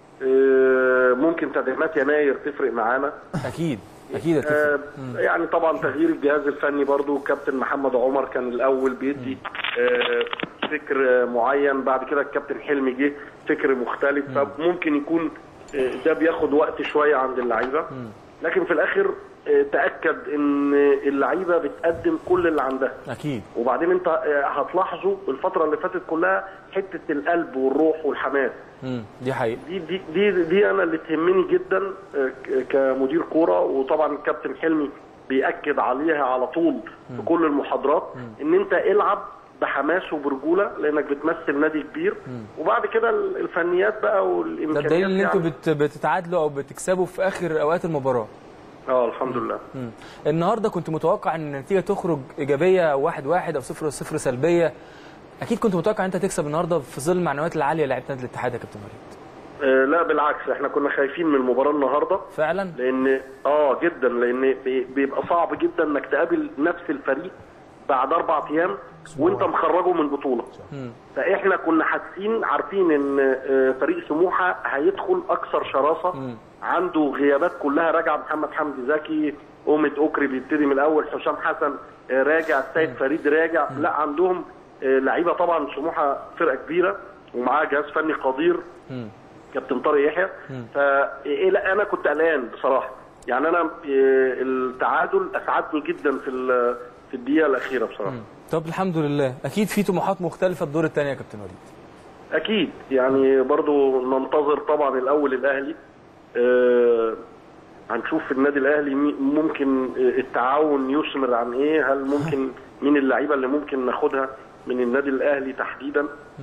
آه، ممكن تدعيمات يناير تفرق معانا اكيد اكيد هتفرق. آه، يعني طبعا تغيير الجهاز الفني برضو كابتن محمد عمر كان الاول بيدي آه، فكر معين بعد كده الكابتن حلمي جه فكر مختلف فممكن يكون آه، ده بياخد وقت شويه عند اللعيبه لكن في الاخر آه، تاكد ان اللعيبه بتقدم كل اللي عندها اكيد وبعدين انت آه، هتلاحظوا الفتره اللي فاتت كلها حته القلب والروح والحماس مم. دي حقيقه دي دي دي, دي انا اللي تهمني جدا آه، ك- كمدير كوره وطبعا الكابتن حلمي بياكد عليها على طول في كل المحاضرات ان انت العب بحماس وبرجوله لانك بتمثل نادي كبير وبعد كده ال- الفنيات بقى ده والامكانيات الدليل ان انتوا يعني. بت... بتتعادلوا او بتكسبوا في اخر اوقات المباراه اه الحمد لله مم. النهارده كنت متوقع ان النتيجه تخرج ايجابيه واحد واحد او صفر صفر سلبيه اكيد كنت متوقع ان انت تكسب النهارده في ظل المعنويات العاليه اللي لعبت نادي الاتحاد يا كابتن وليد آه لا بالعكس احنا كنا خايفين من المباراه النهارده فعلا لان اه جدا لان بي- بيبقى صعب جدا انك تقابل نفس الفريق بعد اربع ايام وانت مخرجه من بطوله فاحنا كنا حاسين عارفين ان آه، فريق سموحه هيدخل اكثر شراسه عنده غيابات كلها راجعه محمد حمدي زكي اومد اوكري بيبتدي من الاول حسام حسن آه، راجع السيد فريد راجع لا عندهم آه، لعيبه طبعا سموحه فرقه كبيره ومعاه جهاز فني قدير كابتن طارق يحيى فإيه لا انا كنت قلقان بصراحه يعني انا إيه، التعادل اسعدني جدا في ال- في الدقيقه الاخيره بصراحه طب الحمد لله اكيد في طموحات مختلفه الدور الثاني يا كابتن وليد اكيد يعني برضو ننتظر طبعا الاول الاهلي آه هنشوف في النادي الاهلي مي- ممكن التعاون يثمر عن ايه هل ممكن مين اللعيبه اللي ممكن ناخدها من النادي الاهلي تحديدا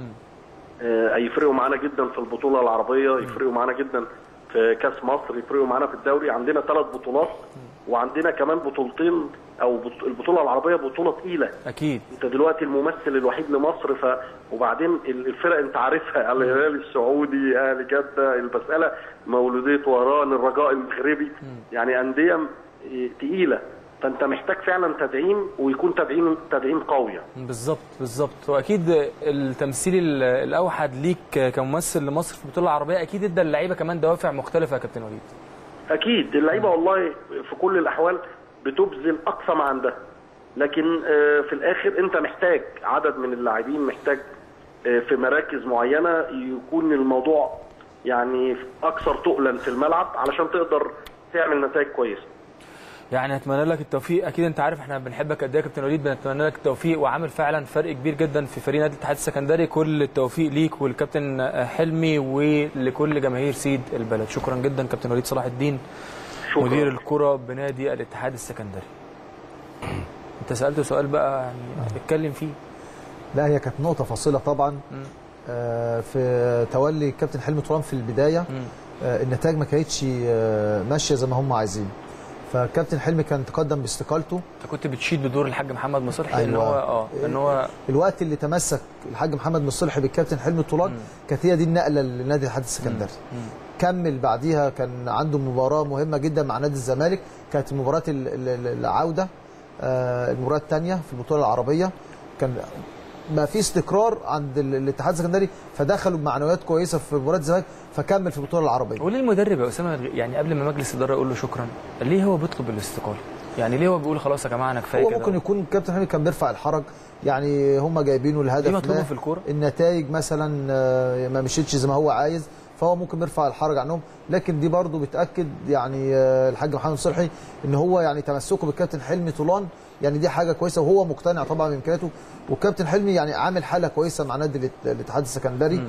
آه، هيفرقوا معانا جدا في البطوله العربيه يفرقوا معانا جدا في كاس مصر يفرقوا معانا في الدوري عندنا ثلاث بطولات وعندنا كمان بطولتين او بط- البطوله العربيه بطوله تقيله اكيد انت دلوقتي الممثل الوحيد لمصر ف وبعدين ال- الفرق انت عارفها الهلال السعودي اهلي جده المساله مولوديه وهران الرجاء المغربي يعني انديه م- تقيله فانت محتاج فعلا تدعيم ويكون تدعيم تدعيم قوي يعني. بالظبط بالظبط واكيد التمثيل ال- الاوحد ليك كممثل لمصر في البطوله العربيه اكيد ادى اللعيبه كمان دوافع مختلفه يا كابتن وليد اكيد اللعيبه والله في كل الاحوال بتبذل اقصى ما عندها لكن آه، في الاخر انت محتاج عدد من اللاعبين محتاج آه، في مراكز معينه يكون الموضوع يعني اكثر تقلا في الملعب علشان تقدر تعمل نتائج كويسه يعني اتمنى لك التوفيق اكيد انت عارف احنا بنحبك قد ايه يا كابتن وليد بنتمنى لك التوفيق وعامل فعلا فرق كبير جدا في فريق نادي الاتحاد السكندري كل التوفيق ليك والكابتن حلمي ولكل جماهير سيد البلد شكرا جدا كابتن وليد صلاح الدين شكرا مدير الكره بنادي الاتحاد السكندري انت سالته سؤال بقى يعني اتكلم فيه لا هي كانت نقطة فاصلة طبعا آه، في تولي كابتن حلمي طولان في البداية آه، النتائج ما كانتش آه، ماشية زي ما هم عايزين فكابتن حلمي كان تقدم باستقالته انت كنت بتشيد بدور الحاج محمد مصلحي ان أيوة. هو اه ان هو الوقت اللي تمسك الحاج محمد مصلحي بالكابتن حلمي طولان كانت هي دي النقلة لنادي الاتحاد السكندري كمل بعديها كان عنده مباراة مهمة جدا مع نادي الزمالك كانت مباراة ال- ال- ال- العودة آه، المباراة الثانية في البطولة العربية كان ما في استقرار عند ال- الاتحاد السكندري فدخلوا بمعنويات كويسة في مباراة الزمالك فكمل في البطولة العربية وليه المدرب يا اسامه يعني قبل ما مجلس الاداره يقول له شكرا ليه هو بيطلب الاستقاله يعني ليه هو بيقول خلاص يا جماعه انا كفايه هو كده ممكن يكون كابتن حلمي كان بيرفع الحرج يعني هم جايبينه الهدف دي مطلوبة ما. في الكورة؟ النتائج مثلا آه، ما مشيتش زي ما هو عايز فهو ممكن يرفع الحرج عنهم لكن دي برضو بتاكد يعني آه، الحاج محمد صلحي ان هو يعني تمسكه بالكابتن حلمي طولان يعني دي حاجه كويسه وهو مقتنع طبعا بامكانياته والكابتن حلمي يعني عامل حاله كويسه مع نادي الات- الاتحاد السكندري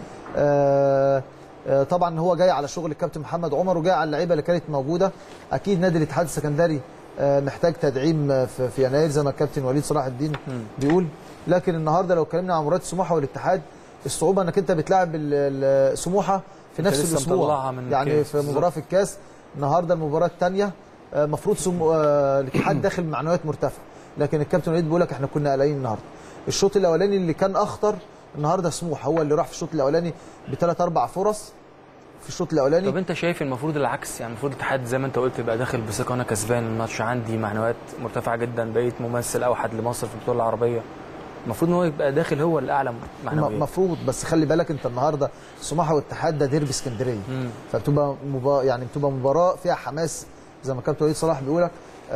آه آه، طبعا هو جاي على شغل الكابتن محمد عمر وجاي على اللعيبه اللي كانت موجوده اكيد نادي الاتحاد السكندري آه، محتاج تدعيم آه، في في يناير زي ما الكابتن وليد صلاح الدين بيقول لكن النهارده لو اتكلمنا عن مباراه سموحه والاتحاد الصعوبه انك انت بتلاعب ال- ال- سموحه في أنت نفس لسه الاسبوع مطلعها من يعني الكاس. في مباراه في الكاس النهارده المباراه الثانيه المفروض سم... آه، الاتحاد داخل بمعنويات مرتفعه لكن الكابتن وليد بيقول لك احنا كنا قلقانين النهارده الشوط الاولاني اللي كان اخطر النهارده سموحه هو اللي راح في الشوط الاولاني بثلاث اربع فرص في الشوط الاولاني طب انت شايف المفروض العكس يعني المفروض الاتحاد زي ما انت قلت يبقى داخل بثقه انا كسبان الماتش عندي معنويات مرتفعه جدا بقيت ممثل اوحد لمصر في البطوله العربيه المفروض ان هو يبقى داخل هو الاعلى معنويا المفروض بس خلي بالك انت النهارده سموحه والاتحاد ده ديربي اسكندريه فبتبقى مبا... يعني بتبقى مباراه فيها حماس زي ما كابتن وليد صلاح بيقول لك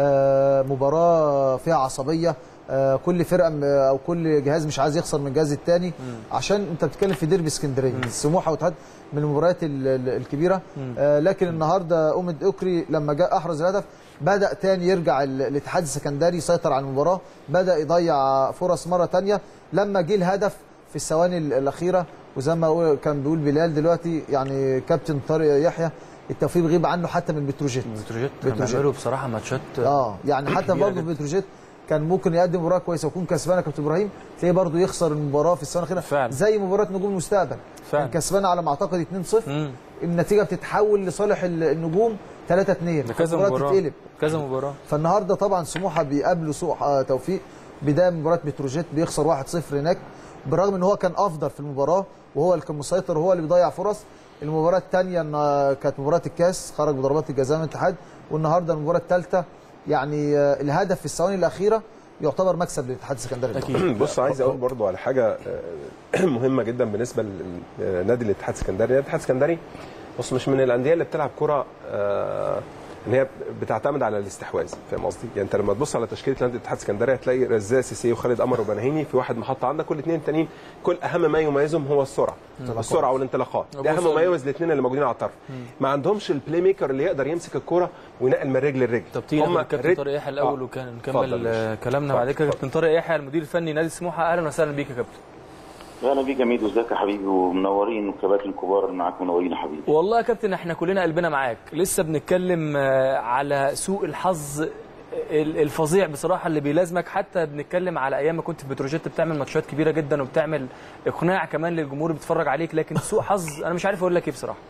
آه مباراه فيها عصبيه آه كل فرقه م- او كل جهاز مش عايز يخسر من الجهاز الثاني عشان انت بتتكلم في ديربي اسكندريه سموحه والاتحاد من المباريات ال- ال- الكبيره آه لكن النهارده اومد اوكري لما جاء احرز الهدف بدا تاني يرجع ال- الاتحاد السكندري يسيطر على المباراه بدا يضيع فرص مره تانية لما جه الهدف في الثواني ال- الاخيره وزي ما هو كان بيقول بلال دلوقتي يعني كابتن طارق يحيى التوفيق بيغيب عنه حتى من بتروجيت بتروجيت كانوا بتروجيت. بيعملوا بصراحه ماتشات اه يعني حتى كبيرة برضه جدا. في بتروجيت كان ممكن يقدم مباراه كويسه ويكون كسبان يا كابتن ابراهيم تلاقيه برضه يخسر المباراه في الثانيه الاخيره فعلا. زي مباراه نجوم المستقبل فعلا. كان كسبان على ما اعتقد 2-0 مم. النتيجه بتتحول لصالح ال- النجوم 3-2 ده كذا المباراة مباراه تتقلب كذا مباراه فالنهارده طبعا سموحه بيقابلوا سوء آه، توفيق بدايه مباراه بتروجيت بيخسر 1-0 هناك بالرغم ان هو كان افضل في المباراه وهو اللي كان مسيطر وهو اللي بيضيع فرص المباراه الثانيه كانت مباراه الكاس خرج بضربات الجزاء من الاتحاد والنهارده المباراه الثالثه يعني آه، الهدف في الثواني الاخيره يعتبر مكسب للاتحاد السكندري اكيد بص عايز اقول برضو على حاجه آه، مهمه جدا بالنسبه لنادي الاتحاد السكندري نادي الاتحاد السكندري بص مش من الانديه اللي بتلعب كره آه، ان هي بتعتمد على الاستحواذ فاهم قصدي؟ يعني انت لما تبص على تشكيله نادي الاتحاد السكندري هتلاقي رزاق سيسي وخالد قمر وبناهيني في واحد محط عندك كل اثنين تانيين كل اهم ما يميزهم هو السرعه السرعه والانطلاقات ده اهم ما يميز الاثنين اللي موجودين على الطرف ما عندهمش البلاي ميكر اللي يقدر يمسك الكوره وينقل من رجل لرجل طب تيجي هم ناخد الكابتن رجل- طارق يحيى الاول آه. وكان اتفضل نكمل يا آه، باشا. كلامنا بعد كده اتفضل. كابتن طارق يحيى المدير الفني نادي سموحه اهلا وسهلا بيك يا كابتن اهلا بيك يا ميدو ازيك يا حبيبي ومنورين والكباتن الكبار اللي معاك منورين يا حبيبي والله يا كابتن احنا كلنا قلبنا معاك لسه بنتكلم آه، على سوء الحظ ال- الفظيع بصراحه اللي بيلازمك حتى بنتكلم على ايام ما كنت في بتروجيت بتعمل ماتشات كبيره جدا وبتعمل اقناع كمان للجمهور اللي بيتفرج عليك لكن سوء حظ انا مش عارف اقول لك ايه بصراحه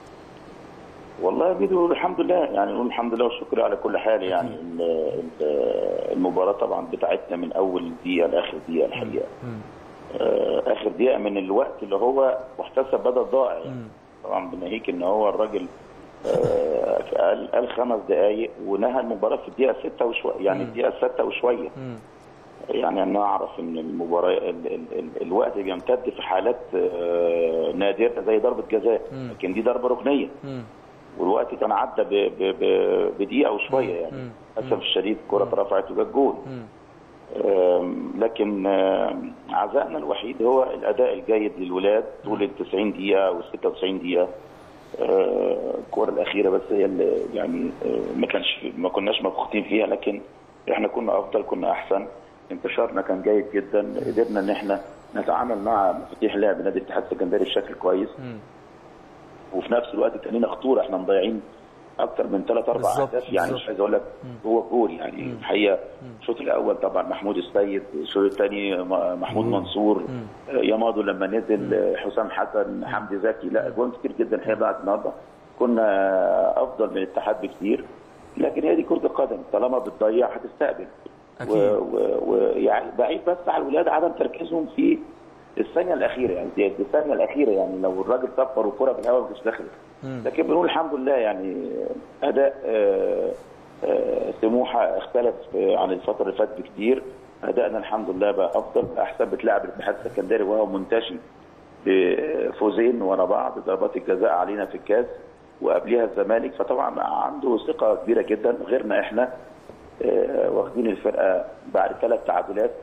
والله يا ميدو الحمد لله يعني نقول الحمد لله والشكر على كل حال يعني ال- ال- المباراه طبعا بتاعتنا من اول دقيقه لاخر دقيقه الحقيقه آه، اخر دقيقه من الوقت اللي هو محتسب بدل ضائع يعني طبعا بناهيك ان هو الراجل آه، قال قال خمس دقائق ونهى المباراه في الدقيقه 6 وشويه يعني الدقيقه 6 وشويه يعني انا اعرف ان المباراه ال ال ال الوقت بيمتد في حالات آه، نادره زي ضربه جزاء لكن دي ضربه ركنيه والوقت كان عدى ب- ب- ب- بدقيقه وشويه يعني للاسف الشديد الكره اترفعت وجت جول آم، لكن آم، عزائنا الوحيد هو الاداء الجيد للولاد طول ال 90 دقيقه وال 96 دقيقه آه، الكره الاخيره بس هي اللي يعني آه، ما كانش ما كناش مبسوطين فيها لكن احنا كنا افضل كنا احسن انتشارنا كان جيد جدا قدرنا ان احنا نتعامل مع مفاتيح لعب نادي الاتحاد السكندري بشكل كويس وفي نفس الوقت كان لنا خطوره احنا مضيعين اكتر من ثلاث اربع بالظبط، اهداف يعني بالظبط. مش عايز اقول لك هو جول يعني الحقيقه الشوط الاول طبعا محمود السيد الشوط الثاني م- محمود منصور آه، يامادو لما نزل آه، حسام حسن حمدي زكي لا جوان كتير جدا الحقيقه ضاعت النهارده كنا افضل من الاتحاد بكتير لكن هي دي كره القدم طالما بتضيع هتستقبل أكيد. ويعني بعيد بس على الولاد عدم تركيزهم في الثانيه الاخيره يعني دي دي الثانيه الاخيره يعني لو الراجل صفر والكره في الهواء مش داخله لكن بنقول الحمد لله يعني اداء آه، آه، سموحه اختلف آه، عن الفتره اللي فاتت بكتير ادائنا الحمد لله بقى افضل احسن بتلعب الاتحاد السكندري وهو منتشي بفوزين ورا بعض ضربات الجزاء علينا في الكاس وقبليها الزمالك فطبعا عنده ثقه كبيره جدا غيرنا احنا آه، واخدين الفرقه بعد ثلاث تعادلات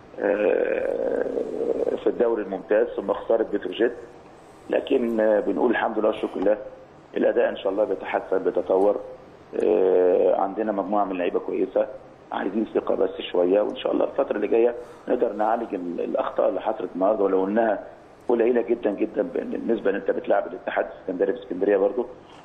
آه، في الدوري الممتاز ثم خساره بتروجيت لكن آه، بنقول الحمد لله والشكر لله الاداء ان شاء الله بيتحسن بيتطور آه، عندنا مجموعه من اللعيبه كويسه عايزين ثقه بس شويه وان شاء الله الفتره اللي جايه نقدر نعالج ال- الاخطاء اللي حصلت النهارده ولو انها قليله جدا جدا بالنسبه ان انت بتلعب الاتحاد السكندري في اسكندريه برضه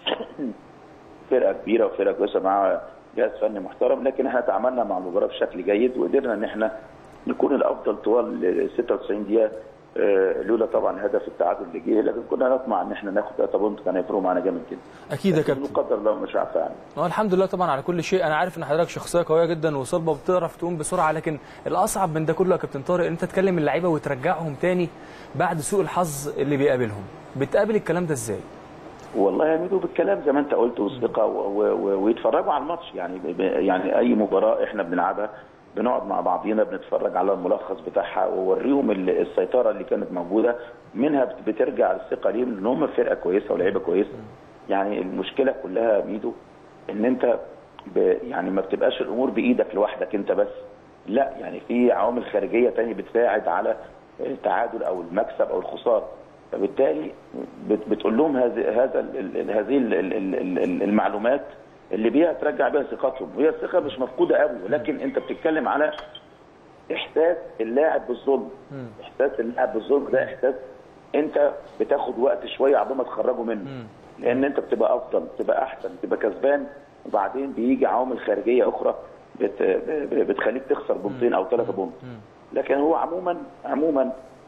فرقه كبيره وفرقه كويسه مع جهاز فني محترم لكن احنا تعاملنا مع المباراه بشكل جيد وقدرنا ان احنا نكون الافضل طوال ال 96 دقيقه آه، لولا طبعا هدف التعادل اللي جه لكن كنا نطمع ان احنا ناخد 3 بونت كان هيفرقوا معانا جامد جدا اكيد يا كابتن قدر الله مش عارف يعني اه الحمد لله طبعا على كل شيء انا عارف ان حضرتك شخصيه قويه جدا وصلبه بتعرف تقوم بسرعه لكن الاصعب من ده كله يا كابتن طارق ان انت تكلم اللعيبه وترجعهم تاني بعد سوء الحظ اللي بيقابلهم بتقابل الكلام ده ازاي والله يا ميدو بالكلام زي ما انت قلت والثقه و- و- و- ويتفرجوا على الماتش يعني ب- ب- يعني اي مباراه احنا بنلعبها بنقعد مع بعضينا بنتفرج على الملخص بتاعها ووريهم ال- السيطره اللي كانت موجوده منها بت- بترجع الثقه ليهم ان هم فرقه كويسه ولاعيبه كويسه يعني المشكله كلها يا ميدو ان انت ب يعني ما بتبقاش الامور بايدك لوحدك انت بس لا يعني في عوامل خارجيه تانية بتساعد على التعادل او المكسب او الخساره فبالتالي بت- بتقول لهم هذه هذا ال- ال- هذه ال- ال- ال- ال- المعلومات اللي بيها ترجع بيها ثقتهم وهي الثقه مش مفقوده قوي ولكن انت بتتكلم على احساس اللاعب بالظلم احساس اللاعب بالظلم ده احساس انت بتاخد وقت شويه عقبال ما تخرجه منه لان انت بتبقى افضل بتبقى احسن بتبقى كسبان وبعدين بيجي عوامل خارجيه اخرى بت ب- بتخليك تخسر بونتين او ثلاثه بونت لكن هو عموما عموما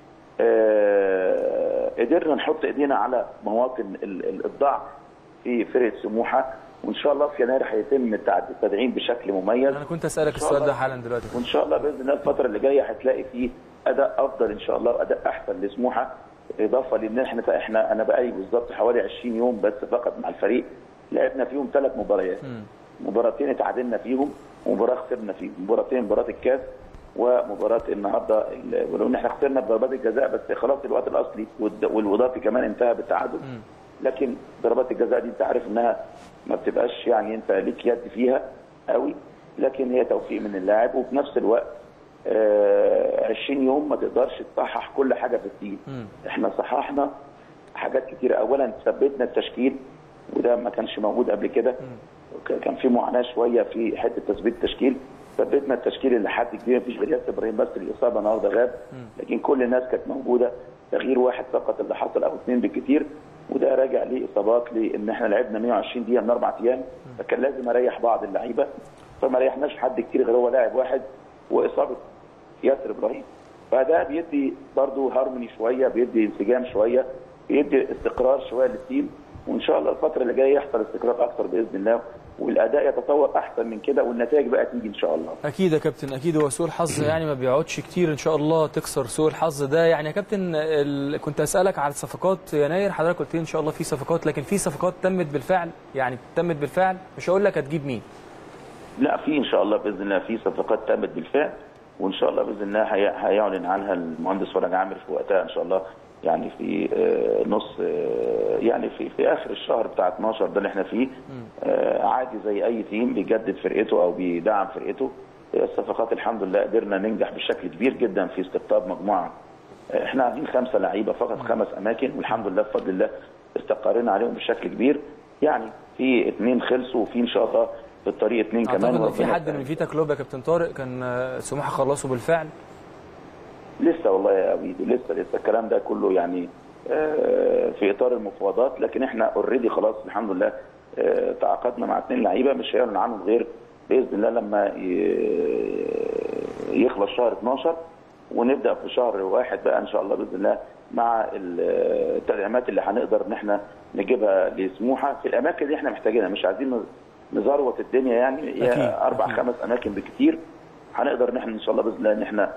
آه، قدرنا نحط ايدينا على مواطن ال- ال- الضعف في فرقه سموحه وان شاء الله في يناير هيتم التع- التدعيم بشكل مميز انا كنت اسالك إن شاء السؤال ده الله. حالا دلوقتي وان شاء الله باذن الله الفتره اللي جايه هتلاقي فيه اداء افضل ان شاء الله واداء احسن لسموحه اضافه لان احنا احنا انا بقالي بالظبط حوالي 20 يوم بس فقط مع الفريق لعبنا فيهم ثلاث مباريات مباراتين اتعادلنا فيهم ومباراه خسرنا فيهم مباراتين مباراه الكاس ومباراه النهارده ال- ولو ان احنا خسرنا بضربات الجزاء بس خلاص الوقت الاصلي والد- والاضافي كمان انتهى بالتعادل لكن ضربات الجزاء دي انت عارف انها ما بتبقاش يعني انت ليك يد فيها قوي لكن هي توفيق من اللاعب وفي نفس الوقت آه 20 يوم ما تقدرش تصحح كل حاجه في التيم احنا صححنا حاجات كتير اولا ثبتنا التشكيل وده ما كانش موجود قبل كده وك- كان في معاناه شويه في حته تثبيت التشكيل ثبتنا التشكيل اللي حد كبير مفيش غير ياسر ابراهيم بس الاصابه النهارده غاب لكن كل الناس كانت موجوده تغيير واحد فقط اللي حصل او اثنين بالكثير وده راجع لاصابات لان احنا لعبنا 120 دقيقه من اربع ايام فكان لازم اريح بعض اللعيبه فما ريحناش حد كتير غير هو لاعب واحد واصابه ياسر ابراهيم فده بيدي برضه هارموني شويه بيدي انسجام شويه بيدي استقرار شويه للتيم وان شاء الله الفتره اللي جايه يحصل استقرار اكتر باذن الله والاداء يتطور احسن من كده والنتائج بقى تيجي ان شاء الله اكيد يا كابتن اكيد هو سوء الحظ يعني ما بيقعدش كتير ان شاء الله تكسر سوء الحظ ده يعني يا كابتن ال... كنت اسالك على صفقات يناير حضرتك قلت لي ان شاء الله في صفقات لكن في صفقات تمت بالفعل يعني تمت بالفعل مش هقول لك هتجيب مين لا في ان شاء الله باذن الله في صفقات تمت بالفعل وان شاء الله باذن الله هي- هيعلن عنها المهندس فرج عامر في وقتها ان شاء الله يعني في آه، نص آه، يعني في في اخر الشهر بتاع 12 ده اللي احنا فيه آه، عادي زي اي تيم بيجدد فرقته او بيدعم فرقته آه، الصفقات الحمد لله قدرنا ننجح بشكل كبير جدا في استقطاب مجموعه آه، احنا عايزين خمسه لعيبه فقط خمس اماكن والحمد لله بفضل الله استقرينا عليهم بشكل كبير يعني في اثنين خلصوا وفي ان شاء الله في الطريق اثنين كمان اعتقد ان في وربنا حد من فيتا كلوب يا كابتن طارق كان آه، سموحه خلصوا بالفعل لسه والله يا ابيدو لسه لسه الكلام ده كله يعني آه، في اطار المفاوضات لكن احنا اوريدي خلاص الحمد لله آه، تعاقدنا مع اثنين لعيبه مش هيعلن عنهم غير باذن الله لما ي- يخلص شهر 12 ونبدا في شهر واحد بقى ان شاء الله باذن الله مع ال- التدعيمات اللي هنقدر ان احنا نجيبها لسموحه في الاماكن اللي احنا محتاجينها مش عايزين نزروت الدنيا يعني هي أكيد، اربع أكيد. خمس اماكن بكتير هنقدر ان احنا ان شاء الله باذن الله ان احنا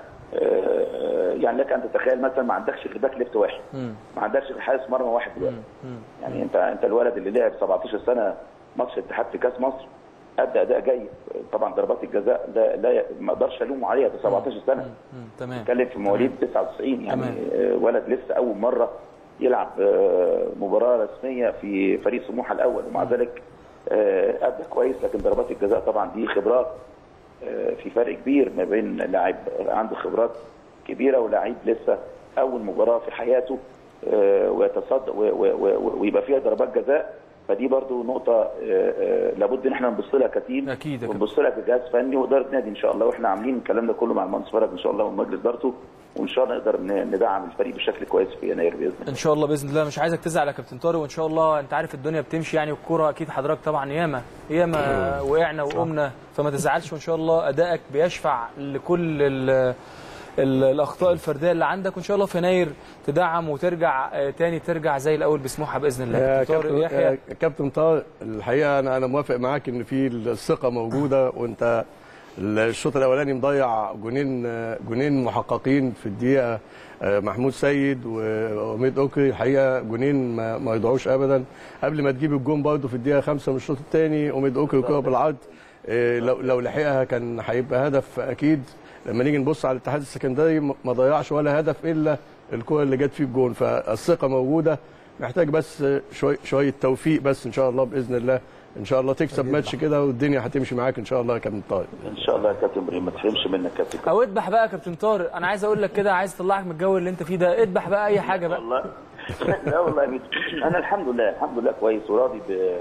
آه، يعني لك ان تتخيل مثلا ما عندكش غير باك ليفت واحد مم. ما عندكش غير حارس مرمى واحد دلوقتي يعني انت انت الولد اللي لعب 17 سنه ماتش الاتحاد في كاس مصر ادى اداء جيد طبعا ضربات الجزاء ده لا ي- ما اقدرش الومه عليها ده 17 سنه مم. تمام بتكلم في مواليد 99 يعني تمام. آه، ولد لسه اول مره يلعب آه، مباراه رسميه في فريق سموحه الاول ومع ذلك آه، ادى كويس لكن ضربات الجزاء طبعا دي خبرات آه، في فرق كبير ما بين لاعب عنده خبرات كبيره ولاعيب لسه اول مباراه في حياته آه، ويتصدى و- و- و- ويبقى فيها ضربات جزاء فدي برضو نقطة آه، آه، لابد ان احنا نبص لها كتيم أكيد يا كابتن. ونبص لها كجهاز فني واداره نادي ان شاء الله واحنا عاملين الكلام ده كله مع المهندس فرج ان شاء الله ومجلس ادارته وان شاء الله نقدر ن- ندعم الفريق بشكل كويس في يناير باذن الله ان شاء الله باذن الله مش عايزك تزعل يا كابتن طارق وان شاء الله انت عارف الدنيا بتمشي يعني والكوره اكيد حضرتك طبعا ياما ياما وقعنا وقمنا فما تزعلش وان شاء الله ادائك بيشفع لكل ال ال- الاخطاء الفرديه اللي عندك وان شاء الله في يناير تدعم وترجع آه، تاني ترجع زي الاول بسموحه باذن الله يا كابتن طارق كابتن يحيى يا كابتن طارق الحقيقه انا انا موافق معاك ان في الثقه موجوده وانت الشوط الاولاني مضيع جونين جونين محققين في الدقيقه آه، محمود سيد وميد اوكري الحقيقه جونين ما, ما يضيعوش ابدا قبل ما تجيب الجون برضه في الدقيقه خمسة من الشوط الثاني وميد اوكري كره بالعرض آه، لو لو لحقها كان هيبقى هدف اكيد لما نيجي نبص على الاتحاد السكندري ما ما ضيعش ولا هدف الا الكره اللي جت فيه الجون فالثقه موجوده محتاج بس شويه شويه توفيق بس ان شاء الله باذن الله ان شاء الله تكسب ماتش كده والدنيا هتمشي معاك ان شاء الله يا كابتن طارق ان شاء الله يا كابتن ابراهيم ما تحرمش منك يا كابتن او اذبح بقى يا كابتن طارق انا عايز اقول لك كده عايز اطلعك من الجو اللي انت فيه ده اذبح بقى اي حاجه بقى والله لا والله يا ميدو. انا الحمد لله الحمد لله كويس وراضي ب-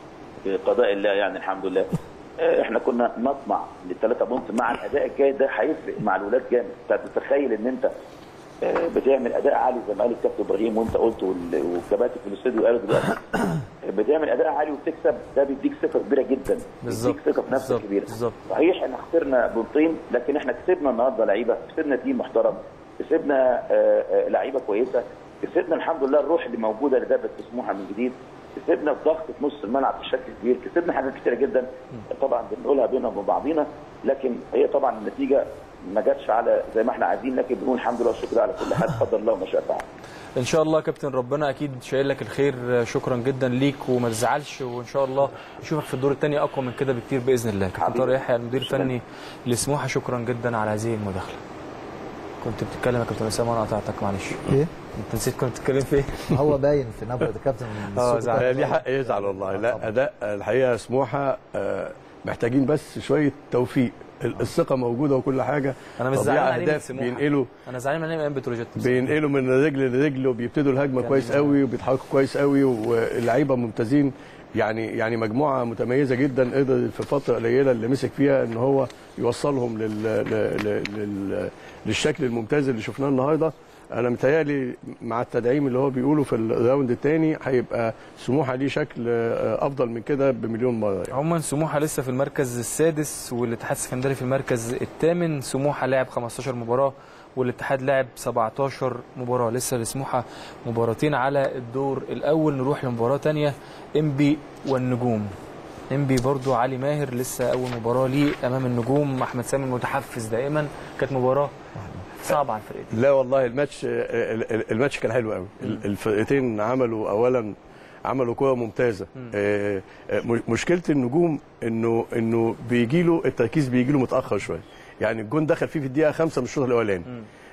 بقضاء الله يعني الحمد لله آه، احنا كنا نطمع للثلاثه بونت مع الاداء الجاي ده هيفرق مع الولاد جامد انت تتخيل ان انت آه، بتعمل اداء عالي زي ما قال الكابتن ابراهيم وانت قلت وال- والكباتن في الاستوديو قالوا دلوقتي آه، بتعمل اداء عالي وبتكسب ده بيديك ثقه كبيره جدا بالظبط. بيديك ثقه في نفسك بالظبط. كبيره بالظبط. صحيح احنا خسرنا بنطين لكن احنا كسبنا النهارده لعيبه كسبنا تيم محترم كسبنا آه، آه، لعيبه كويسه كسبنا الحمد لله الروح اللي موجوده اللي دابت في سموحه من جديد كسبنا الضغط في نص الملعب بشكل كبير كسبنا حاجات كتيره جدا طبعا بنقولها بينا وبين بعضينا لكن هي طبعا النتيجه ما جاتش على زي ما احنا عايزين لكن بنقول الحمد لله والشكر على كل حال قدر الله وما شاء فعل ان شاء الله يا كابتن ربنا اكيد شايل لك الخير شكرا جدا ليك وما تزعلش وان شاء الله نشوفك في الدور الثاني اقوى من كده بكتير باذن الله كابتن حبيبي. طارق يحيى المدير الفني لسموحه شكرا جدا على هذه المداخله كنت بتتكلم يا كابتن اسامه انا قطعتك معلش ايه انت نسيت كنت بتتكلم في ايه هو باين في نبره الكابتن من اه الصوت زعل. بتاعه. ليه حق يزعل والله لا اداء الحقيقه سموحه آه، محتاجين بس شويه توفيق ال- الثقه موجوده وكل حاجه انا مش تضييع زعلان عليه من أهداف سموحه بينقلوا انا زعلان من ايام بتروجيت بينقلوا من رجل لرجل وبيبتدوا الهجمه كان- كويس قوي وبيتحركوا كويس قوي واللعيبه ممتازين يعني يعني مجموعه متميزه جدا قدر في فتره قليله اللي مسك فيها ان هو يوصلهم لل لل لل للشكل الممتاز اللي شفناه النهارده انا متهيألي مع التدعيم اللي هو بيقوله في الراوند الثاني هيبقى سموحه ليه شكل آه، افضل من كده بمليون مره يعني. عموما سموحه لسه في المركز السادس والاتحاد السكندري في المركز الثامن سموحه لعب 15 مباراه والاتحاد لعب 17 مباراه لسه لسموحه مباراتين على الدور الاول نروح لمباراه تانية انبي والنجوم انبي برضو علي ماهر لسه اول مباراه ليه امام النجوم احمد سامي متحفز دائما كانت مباراه صعبه على الفرقتين لا والله الماتش ال- ال- الماتش كان حلو قوي ال- الفرقتين عملوا اولا عملوا كوره ممتازه آه، آه، م- مشكله النجوم انه انه بيجي له التركيز بيجي له متاخر شويه يعني الجون دخل فيه في الدقيقه خمسة من الشوط الاولاني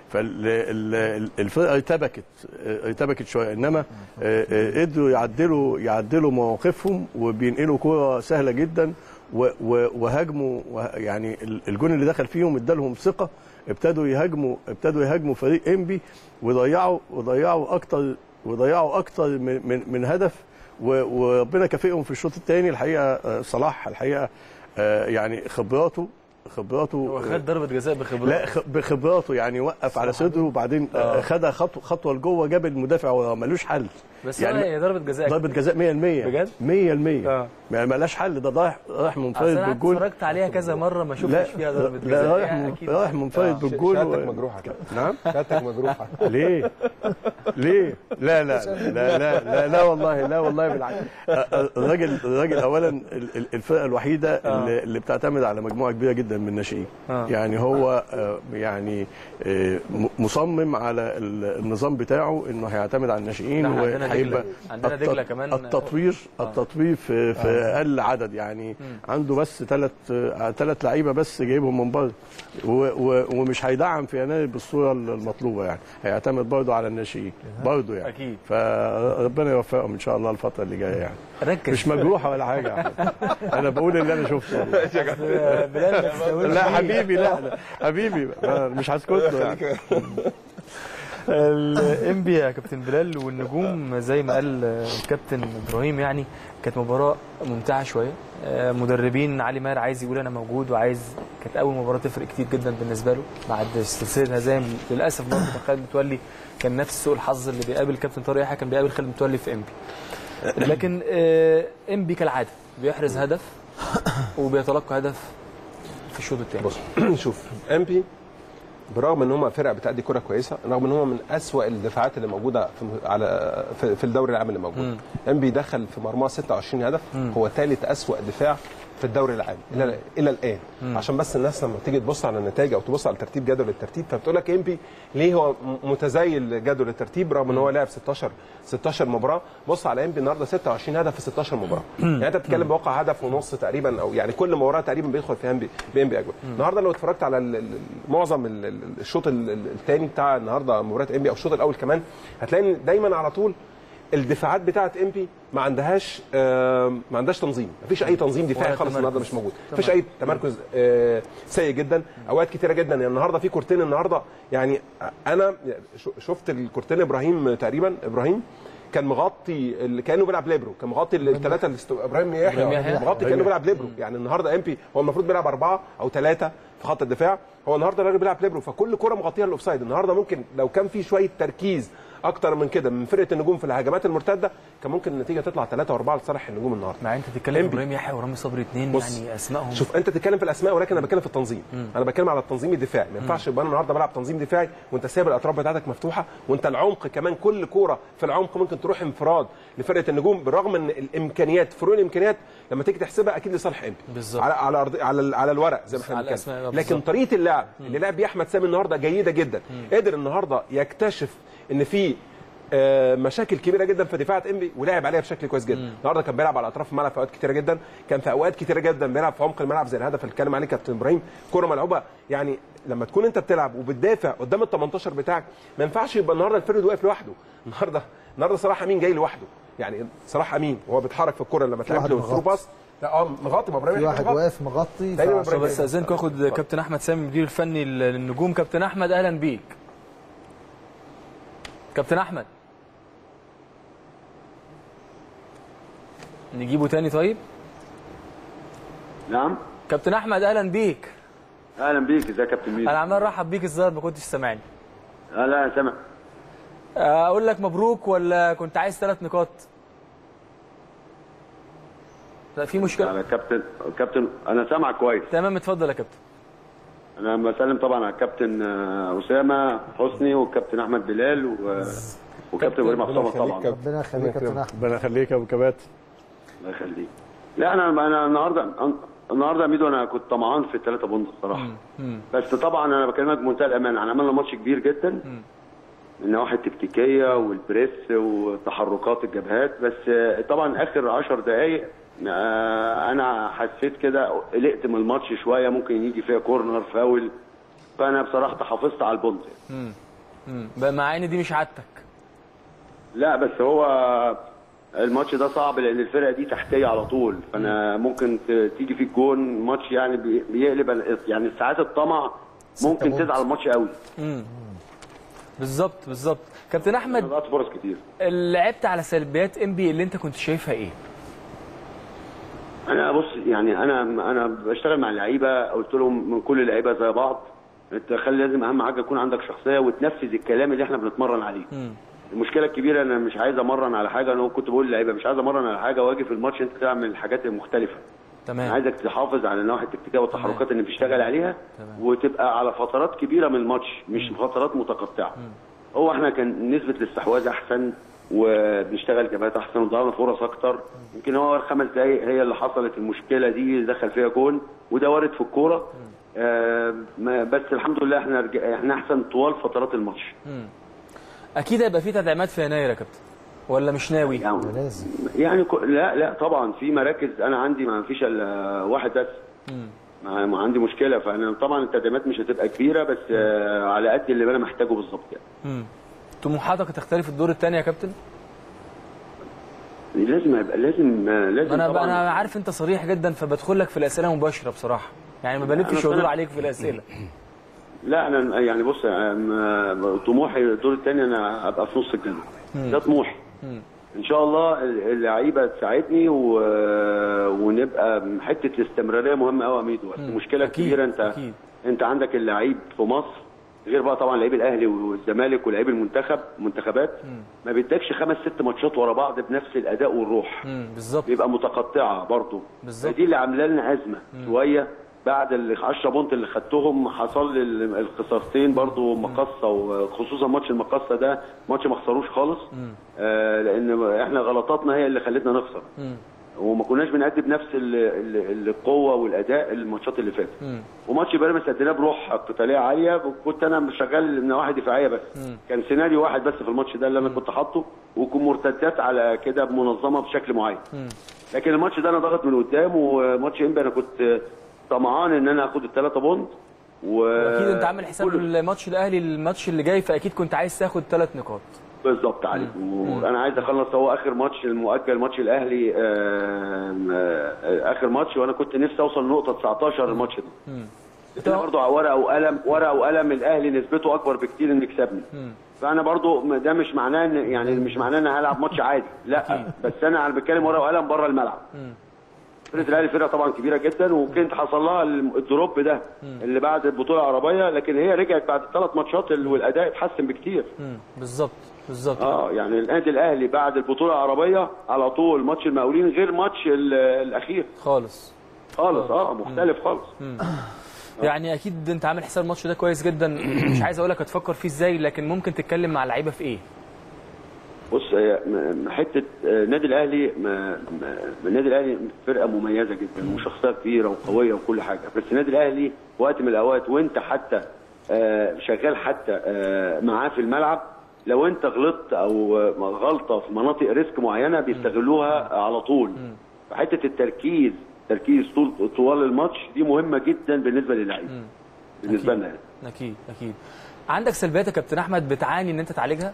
فالفرقه ارتبكت آه، ارتبكت شويه انما آه، آه، قدروا يعدلوا يعدلوا مواقفهم وبينقلوا كوره سهله جدا و- و- وهاجموا وه- يعني ال- الجون اللي دخل فيهم ادالهم ثقه ابتدوا يهاجموا ابتدوا يهاجموا فريق انبي وضيعوا وضيعوا اكتر وضيعوا اكتر من من, من هدف و- وربنا كافئهم في الشوط الثاني الحقيقه آه، صلاح الحقيقه آه، يعني خبراته خبراته هو خد ضربه جزاء بخبرات لا خ- بخبراته يعني وقف على صدره وبعدين آه. آه. خدها خطوه خطوه لجوه جاب المدافع وراه ملوش حل بس يعني يعني هي ضربه جزاء ضربه جزاء 100% بجد؟ 100% آه. ما ملاش حل ده رايح رايح أصل منفرد انا قعدت بالجول اتفرجت عليها كذا مره ما لا شفتش فيها ضربه لا جزاء رايح يعني من- أكيد. رايح منفرد آه. بالجول شهادتك و- مجروحه كده نعم شهادتك مجروحه ليه؟ ليه؟ لا لا لا لا لا, لا والله لا والله بالعكس الراجل الراجل اولا ال- ال- الفرقه الوحيده اللي, اللي بتعتمد على مجموعه كبيره جدا من الناشئين آه. يعني هو آه، يعني آه، م- مصمم على ال- النظام بتاعه انه هيعتمد على الناشئين لا، عندنا وهيبقى دجلة. عندنا الت- دجلة كمان. التطوير التطوير في في اقل عدد يعني عنده بس ثلاث ثلاث لعيبه بس جايبهم من بره و- و- ومش هيدعم في يناير بالصوره المطلوبه يعني هيعتمد برضه على الناشئين برضه يعني أكيد. فربنا يوفقهم ان شاء الله الفتره اللي جايه يعني ركز مش مجروحه ولا حاجه يعني. انا بقول اللي انا شفته آه، بلال ما تستهونش لا بيه. حبيبي لا لا حبيبي أنا مش هسكت له يعني. الانبي يا كابتن بلال والنجوم زي ما قال الكابتن ابراهيم يعني كانت مباراه ممتعه شويه آه، مدربين علي ماهر عايز يقول انا موجود وعايز كانت اول مباراه تفرق كتير جدا بالنسبه له بعد سلسله هزايم للاسف برضه كان خالد متولي كان نفس سوء الحظ اللي بيقابل كابتن طارق يحيى كان بيقابل خالد متولي في انبي لكن آه، انبي كالعاده بيحرز هدف وبيتلقى هدف في الشوط الثاني بص شوف امبي برغم ان هم فرقه بتأدي كره كويسه رغم ان هم من أسوأ الدفاعات اللي موجوده في على في, في الدوري العام اللي موجود امبي دخل في مرماه 26 هدف هو ثالث أسوأ دفاع في الدوري العام الى الى الان عشان بس الناس لما تيجي تبص على النتائج او تبص على ترتيب جدول الترتيب فبتقول لك امبي ليه هو م- متزايل جدول الترتيب رغم ان هو لعب 16 16 مباراه بص على امبي النهارده 26 هدف في 16 مباراه يعني انت بتتكلم بواقع هدف ونص تقريبا او يعني كل مباراه تقريبا بيدخل فيها امبي بامبي اجوال النهارده لو اتفرجت على ال- ال- معظم ال- ال- الشوط الثاني بتاع النهارده مباراه امبي او الشوط الاول كمان هتلاقي ان دايما على طول الدفاعات بتاعه امبي ما عندهاش آه ما عندهاش تنظيم ما فيش اي تنظيم دفاعي ولا خالص تمركز. النهارده مش موجود ما فيش اي تمركز آه سيء جدا اوقات كتيره جدا يعني النهارده في كورتين النهارده يعني انا ش- شفت الكورتين ابراهيم تقريبا ابراهيم كان مغطي اللي كانه بيلعب ليبرو كان مغطي الثلاثه اللي است... ابراهيم يحيى إبراهيم يحيى. مغطي كانه بيلعب ليبرو يعني النهارده امبي هو المفروض بيلعب اربعه او ثلاثه في خط الدفاع هو النهارده الراجل بيلعب ليبرو فكل كره مغطيها الاوفسايد النهارده ممكن لو كان في شويه تركيز اكتر من كده من فرقه النجوم في الهجمات المرتده كان ممكن النتيجه تطلع ثلاثه واربعه لصالح النجوم النهارده مع انت تتكلم إنبي. ابراهيم يحيى ورامي صبري اثنين بص، يعني اسمائهم شوف انت تتكلم في الاسماء ولكن انا بتكلم في التنظيم انا بتكلم على التنظيم الدفاعي ما ينفعش يبقى انا النهارده بلعب تنظيم دفاعي وانت سايب الاطراف بتاعتك مفتوحه وانت العمق كمان كل كوره في العمق ممكن تروح انفراد لفرقه النجوم بالرغم ان الامكانيات فروق الامكانيات لما تيجي تحسبها اكيد لصالح امبي بالظبط. على على أرض على على الورق زي ما احنا على بنتكلم الأسماء، لكن بالظبط. طريقه اللعب اللي لعب بيه احمد سامي النهارده جيده جدا قدر النهارده يكتشف ان في آه، مشاكل كبيره جدا في دفاعات انبي ولعب عليها بشكل كويس جدا النهارده كان بيلعب على اطراف الملعب في اوقات كتيره جدا كان في اوقات كتيره جدا بيلعب في عمق الملعب زي الهدف اللي اتكلم عليه كابتن ابراهيم كره ملعوبه يعني لما تكون انت بتلعب وبتدافع قدام ال 18 بتاعك ما ينفعش يبقى النهارده الفرد واقف لوحده النهارده النهارده صلاح امين جاي لوحده يعني صلاح امين وهو بيتحرك في الكره لما تلعب واحد له مغطي. ثرو باس لا اه مغطي ما ابراهيم في يحيى واحد مغطي. واقف مغطي تقريبا فعشان- طب بس استاذنكم اخد كابتن احمد سامي المدير الفني للنجوم كابتن احمد اهلا بيك كابتن احمد نجيبه تاني طيب نعم كابتن احمد اهلا بيك اهلا بيك ازيك يا كابتن ميدو انا عمال ارحب بيك الظاهر ما كنتش سامعني آه لا انا سامع اقول لك مبروك ولا كنت عايز ثلاث نقاط لا في مشكله على كابتن كابتن انا سامعك كويس تمام اتفضل يا كابتن انا بسلم طبعا على الكابتن آه، اسامه حسني والكابتن احمد بلال و... وكابتن ابراهيم عصام طبعا ربنا يخليك يا كابتن احمد ربنا يخليك يا ابو كباتن الله يخليك لا انا انا النهارده النهارده يا ميدو انا كنت طمعان في الثلاثه بونت الصراحه بس طبعا انا بكلمك بمنتهى الامان احنا عملنا ماتش كبير جدا من النواحي التكتيكيه والبريس وتحركات الجبهات بس آه، طبعا اخر 10 دقائق آه، انا حسيت كده قلقت من الماتش شويه ممكن يجي فيها كورنر فاول فانا بصراحه حافظت على البونت مم. بقى مع ان دي مش عادتك لا بس هو الماتش ده صعب لان الفرقه دي تحتيه على طول فانا ممكن ت- تيجي في الجون ماتش يعني بي- بيقلب ال- يعني ساعات الطمع ممكن بونت. تزعل الماتش قوي بالظبط بالظبط كابتن احمد ضيعت فرص كتير لعبت على سلبيات انبي اللي انت كنت شايفها ايه انا بص يعني انا انا بشتغل مع اللعيبه قلت لهم من كل اللعيبه زي بعض انت خلي لازم اهم حاجه يكون عندك شخصيه وتنفذ الكلام اللي احنا بنتمرن عليه المشكله الكبيره انا مش عايز امرن على حاجه انا كنت بقول للعيبه مش عايز امرن على حاجه واجي في الماتش انت تعمل الحاجات المختلفه انا تمام عايزك تحافظ على النواحي التكتيكيه والتحركات اللي بتشتغل عليها وتبقى على فترات كبيره من الماتش مش فترات متقطعه هو احنا كان نسبه الاستحواذ احسن وبنشتغل جبهات احسن وضيعنا فرص اكتر يمكن هو خمس دقائق هي اللي حصلت المشكله دي اللي دخل فيها جون وده وارد في الكوره آه ما- بس الحمد لله احنا رج... احنا احسن طوال فترات الماتش اكيد هيبقى في تدعيمات في يناير يا كابتن ولا مش ناوي يعني لازم يعني ك- لا لا طبعا في مراكز انا عندي ما فيش الا واحد بس ما ما عندي مشكله فانا طبعا التدعيمات مش هتبقى كبيره بس آه على قد اللي انا محتاجه بالظبط يعني مم. طموحاتك تختلف الدور الثاني يا كابتن لازم يبقى لازم آه، لازم انا طبعا انا عارف انت صريح جدا فبدخل لك في الاسئله مباشره بصراحه يعني ما بلفش أنا- وادور عليك في الاسئله لا انا يعني بص آم، طموحي الدور الثاني انا ابقى في نص الجنه ده طموحي ان شاء الله اللعيبه تساعدني و... ونبقى حته الاستمراريه مهمه قوي يا ميدو المشكله أكيد، الكبيره انت أكيد. انت عندك اللعيب في مصر غير بقى طبعا لعيب الاهلي والزمالك ولعيب المنتخب المنتخبات ما بيدكش خمس ست ماتشات ورا بعض بنفس الاداء والروح مم. بالظبط بيبقى متقطعه برضه بالظبط. دي اللي عامله لنا ازمه شويه بعد ال 10 بونت اللي خدتهم حصل لي ال- الخسارتين برضه مقصه وخصوصا ماتش المقصه ده ماتش ما خسروش خالص آه لان احنا غلطاتنا هي اللي خلتنا نخسر وما كناش بنأدي بنفس ال- ال- القوه والاداء الماتشات اللي فاتت وماتش بيراميدز اديناه بروح قتاليه عاليه وكنت انا شغال نواحي دفاعيه بس كان سيناريو واحد بس في الماتش ده اللي انا كنت حاطه وكون مرتدات على كده منظمه بشكل معين لكن الماتش ده انا ضغط من قدام وماتش امبي انا كنت طمعان ان انا اخد الثلاثه بونت و اكيد انت عامل حساب كل- الماتش الاهلي الماتش اللي جاي فاكيد كنت عايز تاخد ثلاث نقاط بالظبط عليك وانا عايز اخلص هو اخر ماتش المؤجل ماتش الاهلي آم، آه، اخر ماتش وانا كنت نفسي اوصل نقطه 19 الماتش ده بس أنا برضه على ورقه وقلم ورقه وقلم الاهلي نسبته اكبر بكتير انه يكسبني فانا برضه ده مش معناه ان يعني مش معناه ان أنا هلعب ماتش عادي لا بس انا انا بتكلم ورقه وقلم بره الملعب فرقه الاهلي فرقه طبعا كبيره جدا وكانت حصل لها الدروب ده اللي بعد البطوله العربيه لكن هي رجعت بعد ثلاث ماتشات والاداء اتحسن بكتير مم. بالظبط بالظبط اه يعني النادي الاهلي بعد البطوله العربيه على طول ماتش المقاولين غير ماتش ال- الاخير خالص خالص اه مختلف خالص يعني اكيد انت عامل حساب الماتش ده كويس جدا مش عايز اقول لك هتفكر فيه ازاي لكن ممكن تتكلم مع اللعيبه في ايه بص هي م- حته آه، النادي الاهلي م- م- النادي الاهلي فرقه مميزه جدا وشخصيه كبيره وقويه وكل حاجه بس النادي الاهلي وقت من الاوقات وانت حتى آه، شغال حتى آه، معاه في الملعب لو انت غلطت او آه، غلطه في مناطق ريسك معينه بيستغلوها على طول فحته التركيز تركيز طول طوال الماتش دي مهمه جدا بالنسبه للعيب بالنسبه لنا يعني. اكيد اكيد عندك سلبيات يا كابتن احمد بتعاني ان انت تعالجها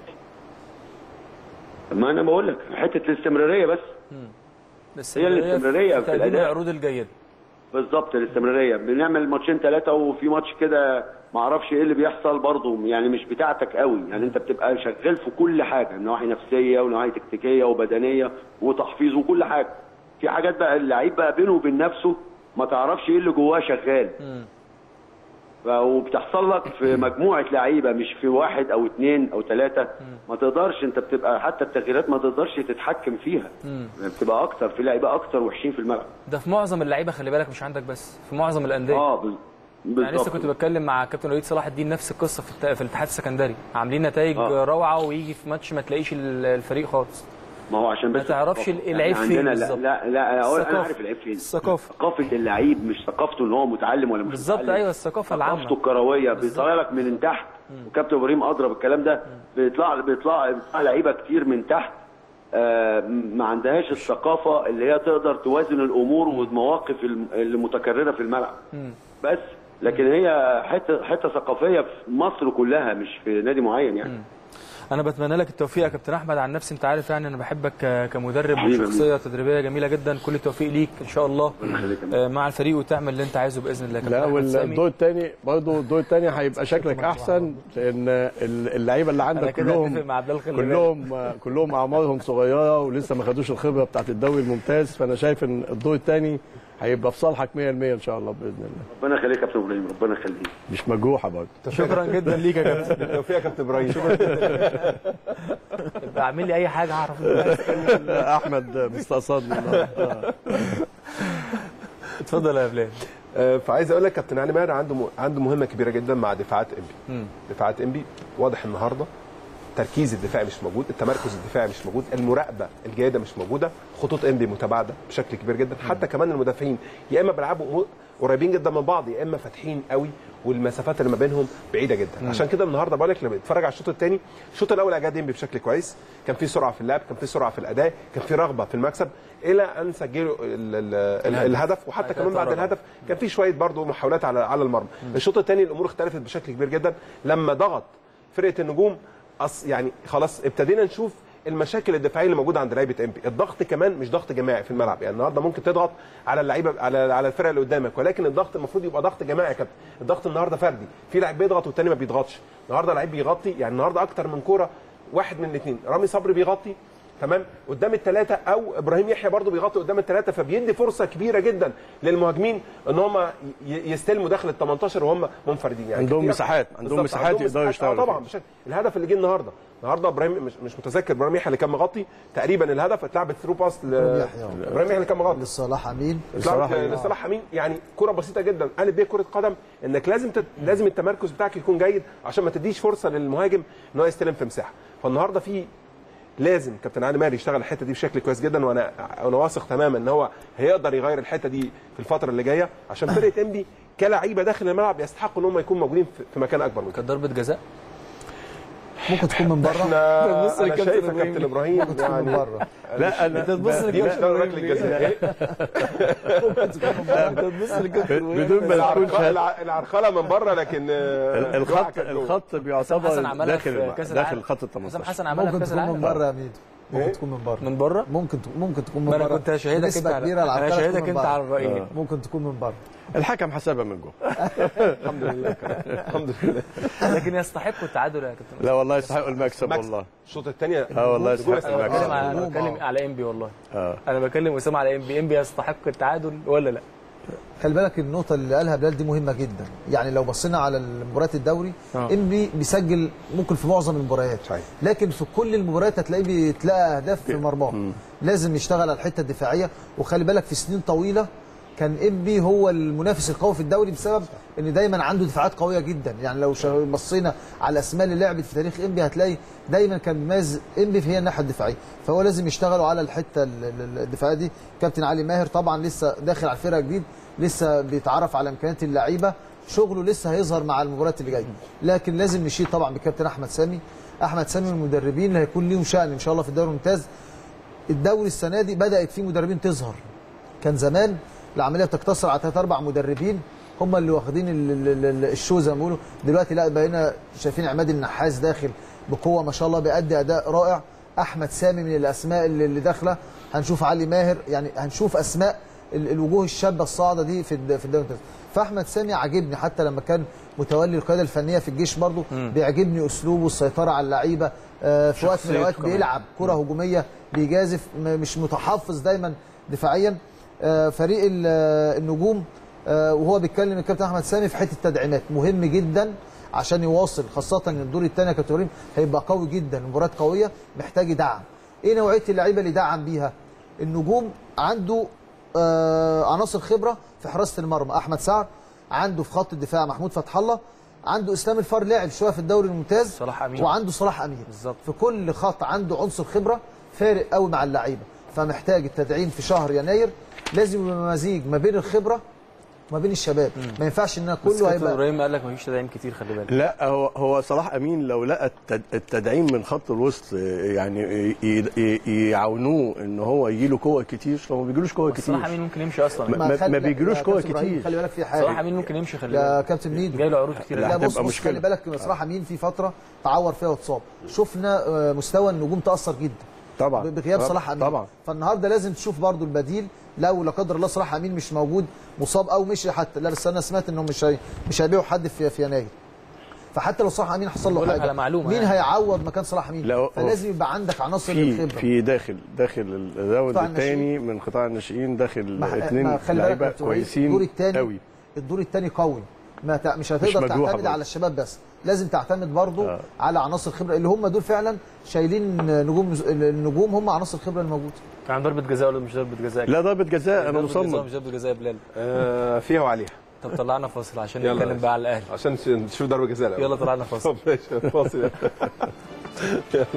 ما انا بقول لك حته الاستمراريه بس بس هي الاستمرارية في تقديم الأداء. العروض الجيده بالظبط الاستمراريه بنعمل ماتشين ثلاثه وفي ماتش كده ما اعرفش ايه اللي بيحصل برضه يعني مش بتاعتك قوي يعني انت بتبقى شغال في كل حاجه نواحي نفسيه ونواحي تكتيكيه وبدنيه وتحفيظ وكل حاجه في حاجات بقى اللعيب بقى بينه وبين نفسه ما تعرفش ايه اللي جواه شغال ف- وبتحصل لك في مجموعه لعيبه مش في واحد او اثنين او ثلاثه ما تقدرش انت بتبقى حتى التغييرات ما تقدرش تتحكم فيها بتبقى اكتر في لعيبه اكتر وحشين في الملعب ده في معظم اللعيبه خلي بالك مش عندك بس في معظم الانديه اه بال- يعني لسه بالظبط كنت بتكلم مع كابتن وليد صلاح الدين نفس القصه في, الت... في الاتحاد السكندري عاملين نتائج آه. روعه ويجي في ماتش ما تلاقيش ال- الفريق خالص ما هو عشان ما بس تعرفش الثقافة. العيب يعني فين عندنا بالظبط. لا لا, لا أقول انا الثقافة. عارف العيب فين الثقافة. ثقافه اللعيب مش ثقافته ان هو متعلم ولا مش بالظبط متعلم. ايوه الثقافه ثقافته العامه الكرويه بيطلع لك من تحت وكابتن ابراهيم اضرب الكلام ده بيطلع بيطلع بيطلع لعيبه كتير من تحت آه، ما عندهاش الثقافه اللي هي تقدر توازن الامور والمواقف الم- المتكرره في الملعب بس لكن هي حته حته ثقافيه في مصر كلها مش في نادي معين يعني انا بتمنى لك التوفيق يا كابتن احمد عن نفسي انت عارف يعني انا بحبك ك- كمدرب حبيبي. وشخصيه تدريبيه جميله جدا كل التوفيق ليك ان شاء الله ربنا يخليك يا آه، مع الفريق وتعمل اللي انت عايزه باذن الله يا كابتن لا أحمد سامي. والدور الثاني برضه الدور الثاني هيبقى شكلك احسن لان ال- اللعيبه اللي انا عندك كده اتفق كلهم مع عبد الله خلي بالك. كلهم كلهم اعمارهم صغيره ولسه ما خدوش الخبره بتاعت الدوري الممتاز فانا شايف ان الدور الثاني هيبقى في صالحك 100% ان شاء الله باذن الله ربنا يخليك يا كابتن ابراهيم ربنا يخليك مش مجروحه برضه شكرا جدا ليك يا كابتن بالتوفيق يا كابتن ابراهيم اعمل لي اي حاجه اعرف إن أنا عايز أتكلم. احمد مستقصدني النهارده. اتفضل يا بلال آه، فعايز اقول لك كابتن علي ماهر عنده م- عنده مهمه كبيره جدا مع دفاعات انبي دفاعات انبي واضح النهارده تركيز الدفاعي مش موجود التمركز الدفاعي مش موجود المراقبه الجيده مش موجوده خطوط انبي متباعده بشكل كبير جدا حتى كمان المدافعين يا اما بيلعبوا م- قريبين جدا من بعض يا اما فاتحين قوي والمسافات اللي ما بينهم بعيده جدا عشان كده النهارده بقول لك لما بتتفرج على الشوط الثاني الشوط الاول اجاد انبي بشكل كويس كان في سرعه في اللعب كان في سرعه في الاداء كان في رغبه في المكسب الى ان سجلوا ال- ال- ال- الهدف وحتى كمان بعد الهدف كان في شويه برضه محاولات على على المرمى الشوط الثاني الامور اختلفت بشكل كبير جدا لما ضغط فرقه النجوم أص يعني خلاص ابتدينا نشوف المشاكل الدفاعيه اللي موجوده عند لعيبه انبي الضغط كمان مش ضغط جماعي في الملعب يعني النهارده ممكن تضغط على اللعيبه على على الفرقه اللي قدامك ولكن الضغط المفروض يبقى ضغط جماعي يا كابتن الضغط النهارده فردي في لعيب بيضغط والتاني ما بيضغطش النهارده لعيب بيغطي يعني النهارده اكتر من كوره واحد من الاثنين رامي صبري بيغطي تمام قدام الثلاثه او ابراهيم يحيى برضه بيغطي قدام الثلاثه فبيدي فرصه كبيره جدا للمهاجمين ان هم ي- يستلموا داخل ال 18 وهم منفردين يعني عندهم كتير- مساحات، عندهم بالظبط، مساحات عندهم يقدروا مساحات. يشتغلوا اه طبعا فيها. بشكل الهدف اللي جه النهارده النهارده ابراهيم مش, مش متذكر ابراهيم يحيى اللي كان مغطي تقريبا الهدف اتلعبت ثرو باس ل- إبراهيم يحيى. ابراهيم يحيى اللي كان مغطي لصلاح امين اتلعبت لصلاح لصلاح امين يعني كره بسيطه جدا قالب بيها كره قدم انك لازم تت... لازم التمركز بتاعك يكون جيد عشان ما تديش فرصه للمهاجم ان هو يستلم في مساحه فالنهارده في لازم كابتن علي ماهر يشتغل الحته دي بشكل كويس جدا وانا انا واثق تماما ان هو هيقدر يغير الحته دي في الفتره اللي جايه عشان فرقه انبي كلاعيبه داخل الملعب يستحقوا ان هم يكونوا موجودين في- في مكان اكبر من كده كانت ضربه جزاء ممكن تكون من بره احنا بص انا للكابتن شايف يا إبراهيم. كابتن ابراهيم ممكن تكون من يعني بره لا انا انت تبص دي مش للكابتن ركله جزاء إيه؟ انت تبص للكابتن بدون ما تكون العرقله شاهد الع- العرقله من بره لكن آه، الخط الواحد كان جوه. الخط حسن بيعتبر عملها في داخل كاس داخل العالم. خط ال حسام 18 حسن عملها في ممكن كاس تكون من العالم بره يا ميدو ممكن إيه؟ تكون من بره من بره ممكن ت- ممكن تكون من ما بره انا كنت هشهدك انت بنسبة على كبيره انا العرقله هشهدك تكون من انت بره. على الرايين ممكن تكون من بره الحكم حسبها من جوه الحمد لله الحمد لله لكن يستحقوا التعادل يا كابتن لا والله يستحقوا المكسب والله الشوط الثاني اه والله يستحق انا بتكلم المكسب على انا آه. بتكلم على انبي والله اه انا بكلم اسامه على انبي انبي يستحق التعادل ولا لا خلي بالك النقطة اللي قالها بلال دي مهمة جدا، يعني لو بصينا على مباريات الدوري آه. انبي بيسجل ممكن في معظم المباريات صحيح. لكن في كل المباريات هتلاقيه بيتلاقى اهداف في مرماه لازم يشتغل على الحتة الدفاعية وخلي بالك في سنين طويلة كان انبي هو المنافس القوي في الدوري بسبب ان دايما عنده دفاعات قويه جدا يعني لو شا- بصينا على الاسماء اللي لعبت في تاريخ انبي هتلاقي دايما كان بيميز انبي هي الناحيه الدفاعيه فهو لازم يشتغلوا على الحته ال- ال- الدفاعيه دي كابتن علي ماهر طبعا لسه داخل على الفرقه جديد لسه بيتعرف على امكانيات اللعيبه شغله لسه هيظهر مع المباريات اللي جايه لكن لازم نشيد طبعا بكابتن احمد سامي احمد سامي من المدربين اللي هيكون ليهم شأن ان شاء الله في الدوري الممتاز الدوري السنه دي بدات فيه مدربين تظهر كان زمان العمليه بتقتصر على ثلاث اربع مدربين هم اللي واخدين ال- ال- ال- الشو زي ما بيقولوا دلوقتي لا بقينا شايفين عماد النحاس داخل بقوه ما شاء الله بيأدي اداء رائع احمد سامي من الاسماء اللي اللي داخله هنشوف علي ماهر يعني هنشوف اسماء ال- الوجوه الشابه الصاعده دي في الد- في الدوري الممتاز فاحمد سامي عاجبني حتى لما كان متولي القياده الفنيه في الجيش برضه بيعجبني اسلوبه السيطره على اللعيبه آه، في وقت من شخصيته الاوقات كمان. بيلعب كره هجوميه بيجازف م- مش متحفظ دايما دفاعيا آه، فريق ال- آه، النجوم آه، وهو بيتكلم الكابتن احمد سامي في حته تدعيمات مهم جدا عشان يواصل خاصه ان الدور الثاني يا كابتن إبراهيم هيبقى قوي جدا المباريات قويه محتاج دعم ايه نوعيه اللعيبه اللي دعم بيها النجوم عنده آه عناصر خبره في حراسه المرمى احمد سعد عنده في خط الدفاع محمود فتح الله عنده اسلام الفار لعب شويه في الدوري الممتاز صلاح أمين. وعنده صلاح امين بالظبط. في كل خط عنده عنصر خبره فارق قوي مع اللعيبه فمحتاج التدعيم في شهر يناير لازم يبقى مزيج ما بين الخبره وما بين الشباب ما ينفعش ان بس كله كابتن هيبقى ابراهيم قال لك مفيش تدعيم كتير خلي بالك لا هو هو صلاح امين لو لقى التد- التدعيم من خط الوسط يعني ي- ي- يعاونوه ان هو يجي له قوه كتير هو ما بيجيلوش قوه بس صلاح كتير امين ممكن يمشي اصلا ما- ما- خلي- ما بيجيلوش يا قوة كابتن إبراهيم، كتير. خلي بالك في حاجه صلاح امين ممكن يمشي خلي يا بالك كابتن ميدو جاي له عروض كتير لا لا، بص هتبقى بص مشكلة. خلي بالك صلاح امين في فتره تعور فيها واتصاب شفنا آه، مستوى النجوم تاثر جدا طبعا ب- بغياب طبعا. صلاح امين طبعا فالنهارده لازم تشوف برضو البديل لو لا قدر الله صلاح امين مش موجود مصاب او مشي حتى لا بس انا سمعت انهم مش هي... مش هيبيعوا حد في في يناير فحتى لو صلاح امين حصل له بقول لك حاجه على معلومة مين يعني. هيعوض مكان صلاح امين لا، هو- فلازم يبقى عندك عناصر في الخبره في داخل داخل الراوند قطاع الثاني من قطاع الناشئين داخل ما- ما اثنين خلي بالك لعيبه يا كابتن إبراهيم، الدور كويسين الثاني قوي الدور الثاني قوي ما تع... مش هتقدر مجروحة تعتمد برضه. على الشباب بس لازم تعتمد برضو آه. على عناصر خبره اللي هم دول فعلا شايلين نجوم النجوم هم عناصر الخبره الموجوده كان ضربه جزاء ولا مش ضربه جزاء لا ضربه جزاء انا ضربة جزاء مصمم مش ضربه جزاء يا بلال آه فيها وعليها طب طلعنا فاصل عشان يلا. نتكلم بقى على الاهلي عشان نشوف ضربه جزاء الأول. يلا طلعنا فاصل طب ماشي فاصل يلا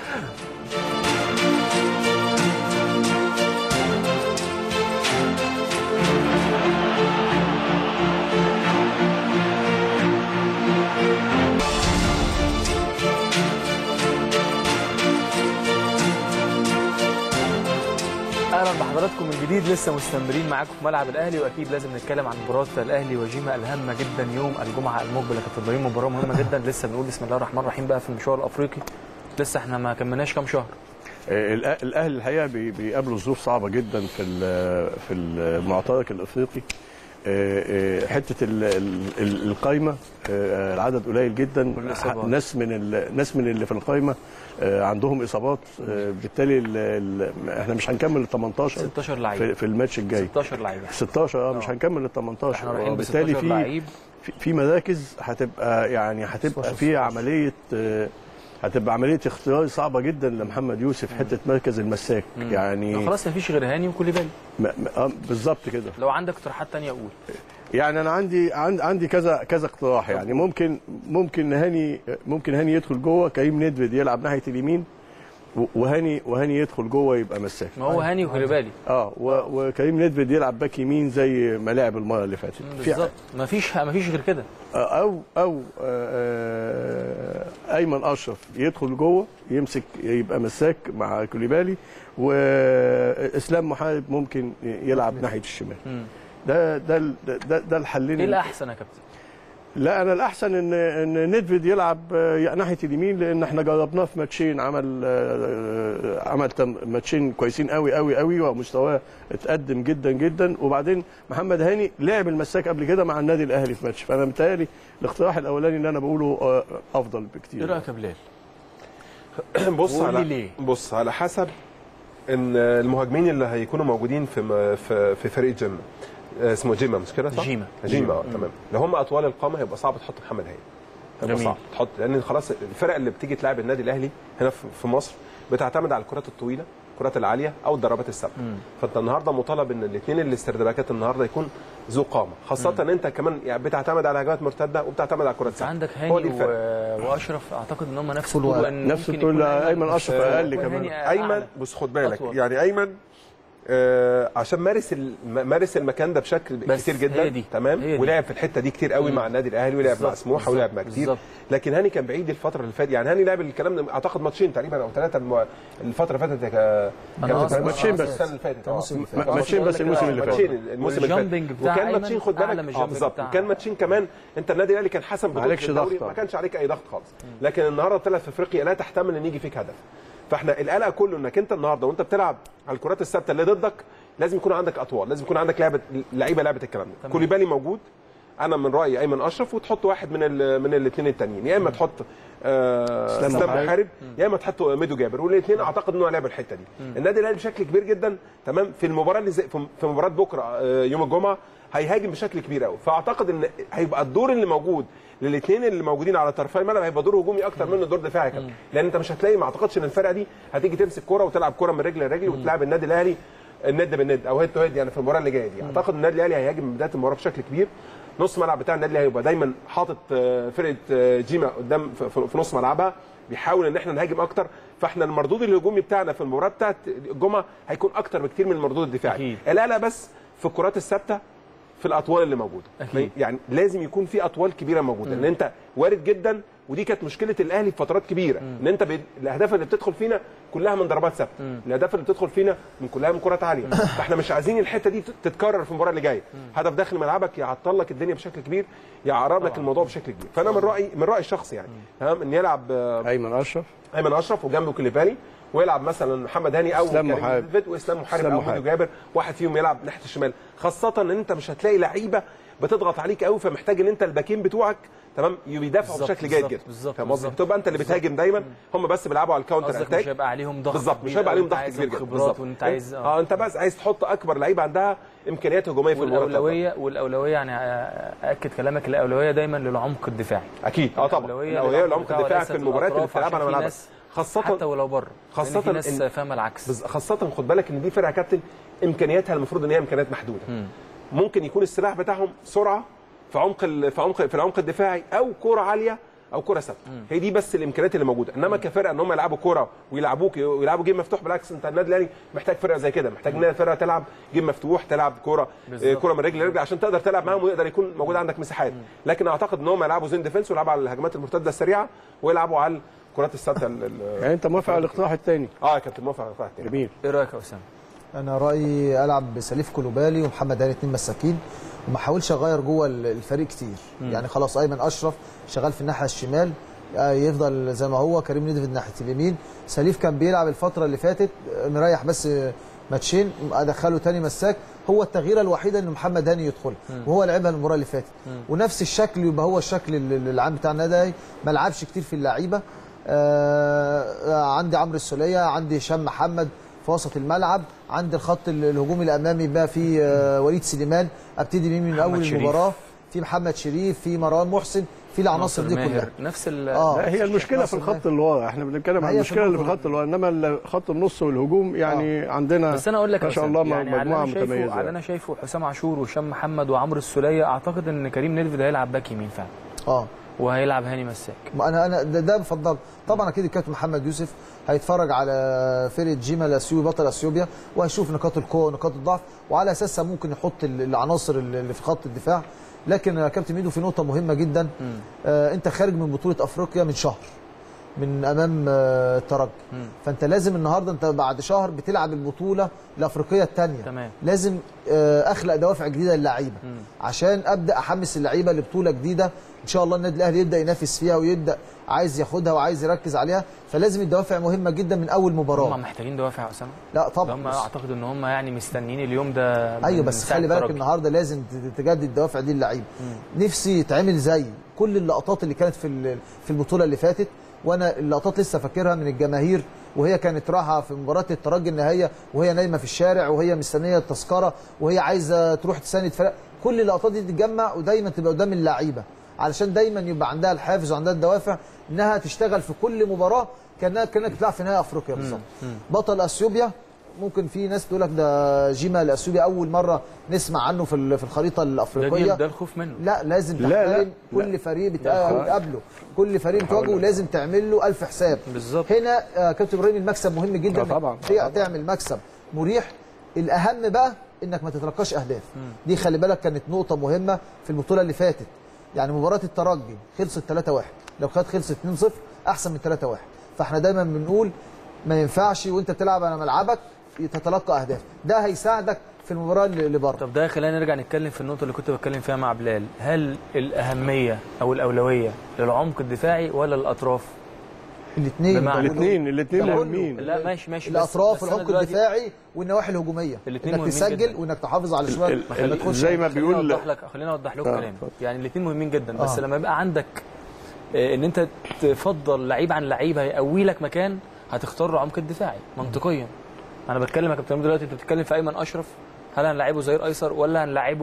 اهلا بحضراتكم من جديد لسه مستمرين معاكم في ملعب الاهلي واكيد لازم نتكلم عن مباراه الاهلي وجيمه الهامه جدا يوم الجمعه المقبل يا كابتن ابراهيم مباراه مهمه جدا لسه بنقول بسم الله الرحمن الرحيم بقى في المشوار الافريقي لسه احنا ما كملناش كام شهر آه، الأ- الاهلي الحقيقه بي- بيقابلوا ظروف صعبه جدا في ال- في المعترك الافريقي آه، آه، حته ال- ال- ال- القايمه آه، العدد قليل جدا والإصابات. ناس من ال- ناس من اللي في القايمه آه، عندهم اصابات آه، بالتالي ال- ال- احنا مش هنكمل ال 18 16 في, لعيب في الماتش الجاي 16 لعيب 16 اه مش آه. هنكمل ال 18 احنا رايحين ب وبالتالي 16 في لعيب في- في مراكز هتبقى يعني هتبقى فيها عمليه آه، هتبقى عمليه اختيار صعبه جدا لمحمد يوسف حته مركز المساك يعني خلاص ما فيش غير هاني وكوليبالي م- م- آه، بالظبط كده لو عندك اقتراحات تانية قول يعني انا عندي عند عندي كذا كذا اقتراح يعني ممكن ممكن هاني ممكن هاني يدخل جوه كريم ندفد يلعب ناحيه اليمين و- وهاني وهاني يدخل جوه يبقى مساك ما هو هاني وكوليبالي اه و- وكريم ندفد يلعب باك يمين زي ما لعب المره اللي فاتت في- بالظبط ما فيش ما فيش غير كده او او آه، آه، ايمن اشرف يدخل جوه يمسك يبقى مساك مع كوليبالي واسلام محارب ممكن يلعب ناحيه الشمال مم. ده ده ال- ده, ده الحلين ايه الاحسن يا كابتن لا انا الاحسن ان ان ندفيد يلعب آه، ناحيه اليمين لان احنا جربناه في ماتشين عمل آه، عمل تم- ماتشين كويسين قوي قوي قوي ومستواه اتقدم جدا جدا وبعدين محمد هاني لعب المساك قبل كده مع النادي الاهلي في ماتش فانا متهيألي الاقتراح الاولاني اللي انا بقوله آه، افضل ايه بكتير رايك يا بلال بص قول لي على ليه؟ بص على حسب ان المهاجمين اللي هيكونوا موجودين في م- في, في فريق جيم آه، اسمه جيما مش كده صح؟ جيما. جيما اه تمام لو هم اطوال القامه هيبقى صعب تحط محمد هاني هيبقى جميل. صعب تحط لان خلاص الفرق اللي بتيجي تلعب النادي الاهلي هنا في في مصر بتعتمد على الكرات الطويله الكرات العاليه او الضربات الثابته فانت النهارده مطالب ان الاثنين الاسترداكات النهارده يكون ذو قامه خاصه ان انت كمان يعني بتعتمد على هجمات مرتده وبتعتمد على الكرات انت الثابته عندك هو هاني دي الفرق. و... واشرف اعتقد ان هم نفس طول الطول وقت. وان نفس ممكن الطول، يكون لا، أيمن أشرف آه، أقل يكون كمان. هاني ايمن أعلى. بص خد بالك أطول. يعني ايمن آه عشان مارس ال- مارس المكان ده بشكل بس كتير جدا هي دي. تمام هي دي. ولعب في الحته دي كتير قوي مم. مع النادي الاهلي ولعب مع بالظبط، سموحه ولعب مع بالظبط، كتير بالظبط. لكن هاني كان بعيد الفتره اللي فاتت يعني هاني لعب الكلام ده اعتقد ماتشين تقريبا او ثلاثه الم... الفتره اللي فاتت يا كا- أنا كابتن أصلاً- فهمي. ماتشين بس. السنه اللي فاتت آه. الموسم اللي فات. ما- ماتشين بس الموسم اللي فات ماتشين الموسم اللي والجامبنج فات بتاع وكان أيمن ماتشين خد أعلى من بالك اه الجامبنج بالظبط بتاع- وكان ماتشين كمان انت النادي الاهلي كان حسم بطوله عليكش الدوري، ضغط. ما كانش عليك اي ضغط خالص لكن النهارده طلعت في افريقيا لا تحتمل ان يجي فيك هدف فاحنا القلق كله انك انت النهارده وانت بتلعب على الكرات الثابته اللي ضدك لازم يكون عندك اطوال لازم يكون عندك لعبه لعيبه لعبه الكلام ده كوليبالي موجود انا من رايي ايمن اشرف وتحط واحد من ال من الاثنين التانيين يا اما تحط آه اسلام اسلام محارب. محارب يا اما تحط ميدو جابر والاثنين اعتقد انه لعب الحته دي النادي الاهلي بشكل كبير جدا تمام في المباراه اللي زي في في مباراه بكره آه، يوم الجمعه هيهاجم بشكل كبير قوي فاعتقد ان هيبقى الدور اللي موجود للاثنين اللي موجودين على طرفي الملعب هيبقى دور هجومي اكتر منه دور دفاعي كمان لان انت مش هتلاقي ما اعتقدش ان الفرقه دي هتيجي تمسك كوره وتلعب كوره من رجل لرجل وتلعب النادي الاهلي الند بالند او هيد تو هيد يعني في المباراه اللي جايه دي اعتقد النادي الاهلي هيهاجم من بدايه المباراه بشكل كبير نص ملعب بتاع النادي الاهلي هيبقى دايما حاطط آه، فرقه آه، جيما قدام في- في في نص ملعبها بيحاول ان احنا نهاجم اكتر فاحنا المردود الهجومي بتاعنا في المباراه بتاعت الجمعه هيكون اكتر بكتير من المردود الدفاعي أكيد. القلق بس في الكرات الثابته في الاطوال اللي موجوده أكيد. يعني لازم يكون في اطوال كبيره موجوده لان انت وارد جدا ودي كانت مشكله الاهلي في فترات كبيره ان انت بي... الاهداف اللي بتدخل فينا كلها من ضربات ثابته الاهداف اللي بتدخل فينا من كلها من كرات عاليه فاحنا مش عايزين الحته دي تتكرر في المباراه اللي جايه هدف داخل ملعبك يعطل لك الدنيا بشكل كبير يعرض لك الموضوع بشكل كبير فانا من رايي من رايي الشخصي يعني تمام ان يلعب آه، ايمن اشرف ايمن اشرف وجنبه كليبالي ويلعب مثلا محمد هاني او إسلام كريم محارب. نيدفيد واسلام محارب إسلام او محارب. ميدو جابر واحد فيهم يلعب ناحيه الشمال خاصه ان انت مش هتلاقي لعيبه بتضغط عليك قوي فمحتاج ان انت الباكين بتوعك تمام بيدافعوا بالظبط، بشكل جيد بالظبط، جدا بالظبط، فاهم قصدي بالظبط. بتبقى انت اللي بتهاجم دايما هم بس بيلعبوا على الكاونتر قصدك مش اتاك هيبقى عليهم ضغط بالظبط مش كبير هيبقى أوي، عليهم أنت ضغط عايزهم كبير جدا خبرات بالظبط. وانت عايز اه انت بس عايز تحط اكبر لعيبه عندها امكانيات هجوميه في المباراه والاولويه والاولويه يعني اكد كلامك الاولويه دايما للعمق الدفاعي اكيد اه طبعا الأولوية الاولويه للعمق للعمق بتاعه الدفاعي وليست في المباريات اللي الأطراف بتلعبها على عشان في ملعبك ناس خاصه حتى ولو بره خاصة لأن في ناس إن- فاهمه العكس بز- خاصة خد بالك ان دي فرقة يا كابتن امكانياتها المفروض ان هي امكانيات محدودة ممكن يكون السلاح بتاعهم سرعة في عمق ال- في عمق في العمق الدفاعي او كرة عالية او كرة ثابتة هي دي بس الامكانيات اللي موجودة انما كفرقة ان هم يلعبوا كرة ويلعبوك ويلعبوا جيم مفتوح بالعكس انت النادي الاهلي محتاج فرقة زي كده محتاج ان فرقة تلعب جيم مفتوح تلعب كرة بالظبط. كرة من رجل لرجل عشان تقدر تلعب معاهم ويقدر يكون موجود عندك مساحات لكن اعتقد ان هم يلعبوا زين ديفنس ويلعبوا على الهجمات المرتدة السريعة ويلعبوا على الكرات الثابتة ال- ال- يعني انت موافق على الاقتراح الثاني اه يا كابتن موافق على القطاع جميل ايه رايك يا اسامه؟ انا رايي العب بسليف كلوبالي ومحمد هاني اتنين مساكين وما احاولش اغير جوه الفريق كتير يعني خلاص ايمن اشرف شغال في الناحيه الشمال آه، يفضل زي ما هو كريم نيدفيد ناحيه اليمين سليف كان بيلعب الفتره اللي فاتت آه، مريح بس آه، ماتشين ادخله تاني مساك هو التغييره الوحيده ان محمد هاني يدخل وهو لعبها المباراه اللي فاتت ونفس الشكل يبقى هو الشكل ال- ال- العام بتاع النادي الأهلي. ما لعبش كتير في اللعيبه آه عندي عمرو السوليه عندي هشام محمد في وسط الملعب عند الخط ال- الهجومي الامامي بقى في آه وليد سليمان ابتدي بيه من اول شريف. المباراه في محمد شريف في مروان محسن في العناصر دي ناصر كلها ماهر، نفس ال آه. لا هي المشكله في ناصر الخط اللي ورا احنا بنتكلم ما عن هي المشكله في اللي في النقطة الخط اللي ورا انما ال- خط النص والهجوم يعني عندنا بس انا اقول لك ما يا شاء أسامة، الله يعني على مجموعه اللي أنا شايفه- على اللي متميزه انا شايفه حسام عاشور وهشام محمد وعمرو السوليه اعتقد ان كريم نيدفيد هيلعب باك يمين فعلا اه وهيلعب هاني مساك ما انا انا ده, ده بفضل طبعا اكيد الكابتن محمد يوسف هيتفرج على فرقه جيما الاثيوبي بطل اثيوبيا وهيشوف نقاط القوه ونقاط الضعف وعلى اساسها ممكن يحط ال- العناصر اللي في خط الدفاع لكن يا كابتن ميدو في نقطه مهمه جدا آه انت خارج من بطوله افريقيا من شهر من امام آه، الترجي فانت لازم النهارده انت بعد شهر بتلعب البطوله الافريقيه الثانيه تمام. لازم آه، اخلق دوافع جديده للعيبه عشان ابدا احمس اللعيبه لبطوله جديده ان شاء الله النادي الاهلي يبدا ينافس فيها ويبدا عايز ياخدها وعايز يركز عليها فلازم الدوافع مهمه جدا من اول مباراه هم محتاجين دوافع يا اسامه لا ده طبعا هم بس- اعتقد ان هم يعني مستنيين اليوم ده من ايوه بس ساعة خلي بالك الترجي. النهارده لازم ت- تجدد الدوافع دي للعيبه نفسي يتعمل زي كل اللقطات اللي كانت في ال- في البطوله اللي فاتت وانا اللقطات لسه فاكرها من الجماهير وهي كانت رايحه في مباراه الترجي النهائيه وهي نايمه في الشارع وهي مستنيه التذكره وهي عايزه تروح تساند فرق كل اللقطات دي تتجمع ودايما تبقى قدام اللعيبه علشان دايما يبقى عندها الحافز وعندها الدوافع انها تشتغل في كل مباراه كانها كانك بتلعب في نهائي افريقيا بالظبط بطل اثيوبيا ممكن في ناس تقول لك ده جيما الاثيوبي اول مره نسمع عنه في ال- في الخريطه ده الافريقيه جيل- ده الخوف منه لا لازم لا، لا، تحترم كل فريق بتقابله كل فريق بتواجهه لازم تعمل له ألف حساب بالظبط. هنا آه، كابتن ابراهيم المكسب مهم جدا آه، طبعاً، إنك فريق تعمل مكسب مريح الاهم بقى انك ما تتلقاش اهداف دي خلي بالك كانت نقطه مهمه في البطوله اللي فاتت يعني مباراه الترجي خلصت 3-1 لو كانت خلصت 2-0 احسن من 3-1 فاحنا دايما بنقول ما ينفعش وانت بتلعب على ملعبك تتلقى اهداف ده هيساعدك في المباراه اللي اللي بره طب ده خلينا نرجع نتكلم في النقطه اللي كنت بتكلم فيها مع بلال هل الاهميه او الاولويه للعمق الدفاعي ولا الاطراف الاثنين بمعنى- الاثنين الاثنين ده كله. مهمين لا ماشي ماشي بس- الاطراف بس أنا والعمق دلوقتي- الدفاعي والنواحي الهجوميه الاتنين انك مهمين تسجل جدا. وانك تحافظ على الشمال ال- ما ال- تخش زي ما خليني بيقول اوضح لك خليني اوضح لكم آه، كلامي اتفضل. يعني الاثنين مهمين جدا بس آه. لما يبقى عندك آه، ان انت تفضل لعيب عن لعيب هيقوي لك مكان هتختار له عمق الدفاعي منطقيا انا بتكلم يا كابتن دلوقتي انت بتتكلم في ايمن اشرف هل هنلعبه ظهير ايسر ولا هنلعبه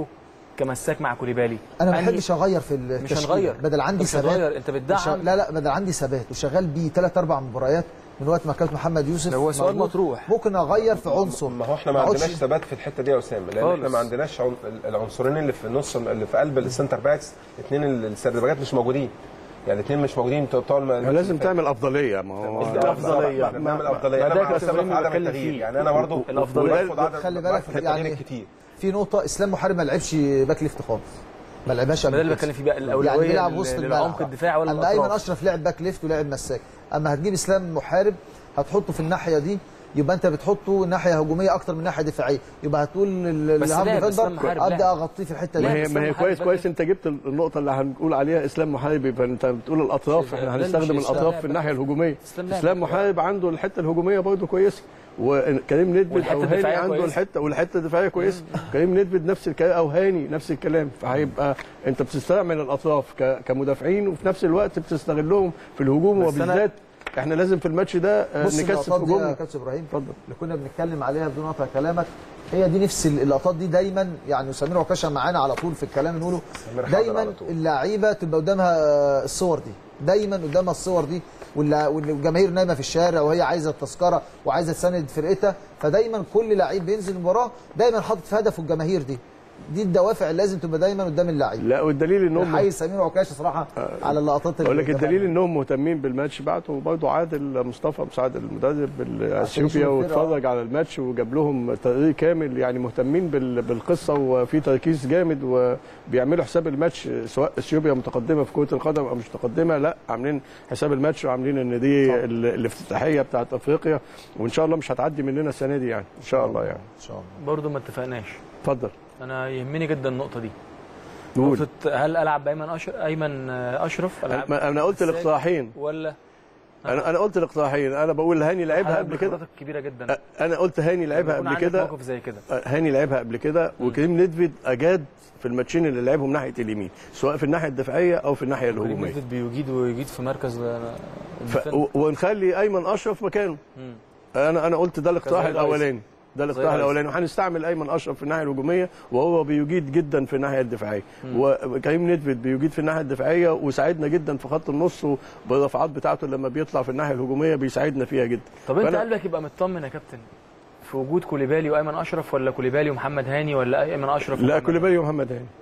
كمساك مع كوليبالي انا ما أنهي- بحبش اغير في التشكيل هنغير. بدل عندي مش ثبات هتغير، أنت بتدعم. وش- لا لا بدل عندي ثبات وشغال بيه ثلاث اربع مباريات من وقت ما كانت محمد يوسف ده هو سؤال موجود. مطروح. ممكن اغير في عنصر ما هو احنا ما أقعدش- عندناش ثبات في الحته دي يا اسامه لان خالص. احنا ما عندناش عن... العنصرين اللي في النص اللي في قلب السنتر باكس اثنين السردباكات مش موجودين يعني الاثنين مش موجودين بتوع بتوع الم- يعني لازم تعمل افضليه ما هو ده الأفضلية. احنا بنعمل افضليه ما انا ده مع كابتن اسامه في إبراهيم عدم بيتكلم التغيير فيه. يعني انا برضو الأفضلية. برفض عدم خلي بالك برفض يعني التغيير كتير في نقطه اسلام محارب ما لعبش باك ليفت خالص ما لعبهاش ما ده قبل اللي كده. بتكلم فيه بقى يعني الاولويه بيلعب لل- وسط للعمق الملعب الدفاعي ولا اما ايمن الاطراف اشرف لعب باك ليفت ولعب مساك اما هتجيب اسلام محارب هتحطه في الناحيه دي يبقى انت بتحطه ناحيه هجوميه اكتر من ناحيه دفاعيه يبقى هتقول ال- بس الهاف لعب إسلام ديفندر محارب ابدا لعب. اغطيه في الحته ما دي هي إسلام ما هي محارب كويس بدأ- كويس انت جبت النقطه اللي هنقول عليها اسلام محارب يبقى انت بتقول الاطراف شوف، احنا ده اللي هنستخدم مش إسلام الاطراف لاعب في الناحيه الهجوميه إسلام لاعب. اسلام محارب عنده الحته الهجوميه برضه كويسه وكريم ندفد والحتة او هاني الدفاعية عنده كويسة. الحته والحته الدفاعيه كويسه كريم ندفد نفس الكلام او هاني نفس الكلام فهيبقى انت بتستعمل الاطراف ك- كمدافعين وفي نفس الوقت بتستغلهم في الهجوم بس أنا- وبالذات احنا لازم في الماتش ده آه، بص نكثف اللقطات دي يا هجومنا كابتن ابراهيم اتفضل اللي كنا بنتكلم عليها بدون قطع كلامك هي دي نفس اللقطات دي دايما يعني سمير عكاشه معانا على طول في الكلام نقوله سمير حاضر دايما على طول. اللعيبه تبقى قدامها الصور دي دايما قدامها الصور دي واللع- والجماهير نايمه في الشارع وهي عايزه التذكره وعايزه تساند فرقتها فدايما كل لعيب بينزل المباراه دايما حاطط في هدفه الجماهير دي دي الدوافع اللي لازم تبقى دايما قدام اللعيب لا والدليل انهم حي سمير عكاشه صراحه على اللقطات اقول لك اللي الدليل انهم مهتمين بالماتش بعتوا برضه عادل مصطفى مساعد المدرب الاثيوبيا يشوف الفرقة. واتفرج على الماتش وجاب لهم تقرير كامل يعني مهتمين بال- بالقصه وفي تركيز جامد وبيعملوا حساب الماتش سواء اثيوبيا متقدمه في كره القدم او مش متقدمه لا عاملين حساب الماتش وعاملين ان دي ال- الافتتاحيه بتاعت افريقيا وان شاء الله مش هتعدي مننا السنه دي يعني ان شاء الله يعني ان شاء الله برضه ما اتفقناش اتفضل انا يهمني جدا النقطه دي قول نقطه هل العب بايمن اشرف ايمن آه، اشرف ألعب انا أنا قلت مساك الاقتراحين ولا انا انا قلت الاقتراحين انا بقول هاني لعبها قبل كده خبراتك كبيره جدا انا قلت هاني لعبها يكون قبل عندك كده موقف زي كده هاني لعبها قبل كده وكريم ندفد اجاد في الماتشين اللي لعبهم ناحيه اليمين سواء في الناحيه الدفاعيه او في الناحيه كريم الهجوميه نيدفيد بيجيد ويجيد في مركز آه، ف... الدفاع. و- ونخلي ايمن اشرف مكانه مم. انا انا قلت ده الاقتراح كزي الاولاني ده الاقتراح زي الاولاني وهنستعمل ايمن اشرف في الناحيه الهجوميه وهو بيجيد جدا في الناحيه الدفاعيه وكريم ندفد بيجيد في الناحيه الدفاعيه وساعدنا جدا في خط النص وبالرفعات بتاعته لما بيطلع في الناحيه الهجوميه بيساعدنا فيها جدا طب انت فأنا- قلبك يبقى مطمن يا كابتن في وجود كوليبالي وايمن اشرف ولا كوليبالي ومحمد هاني ولا ايمن اشرف لا ومحمد- كوليبالي ومحمد هاني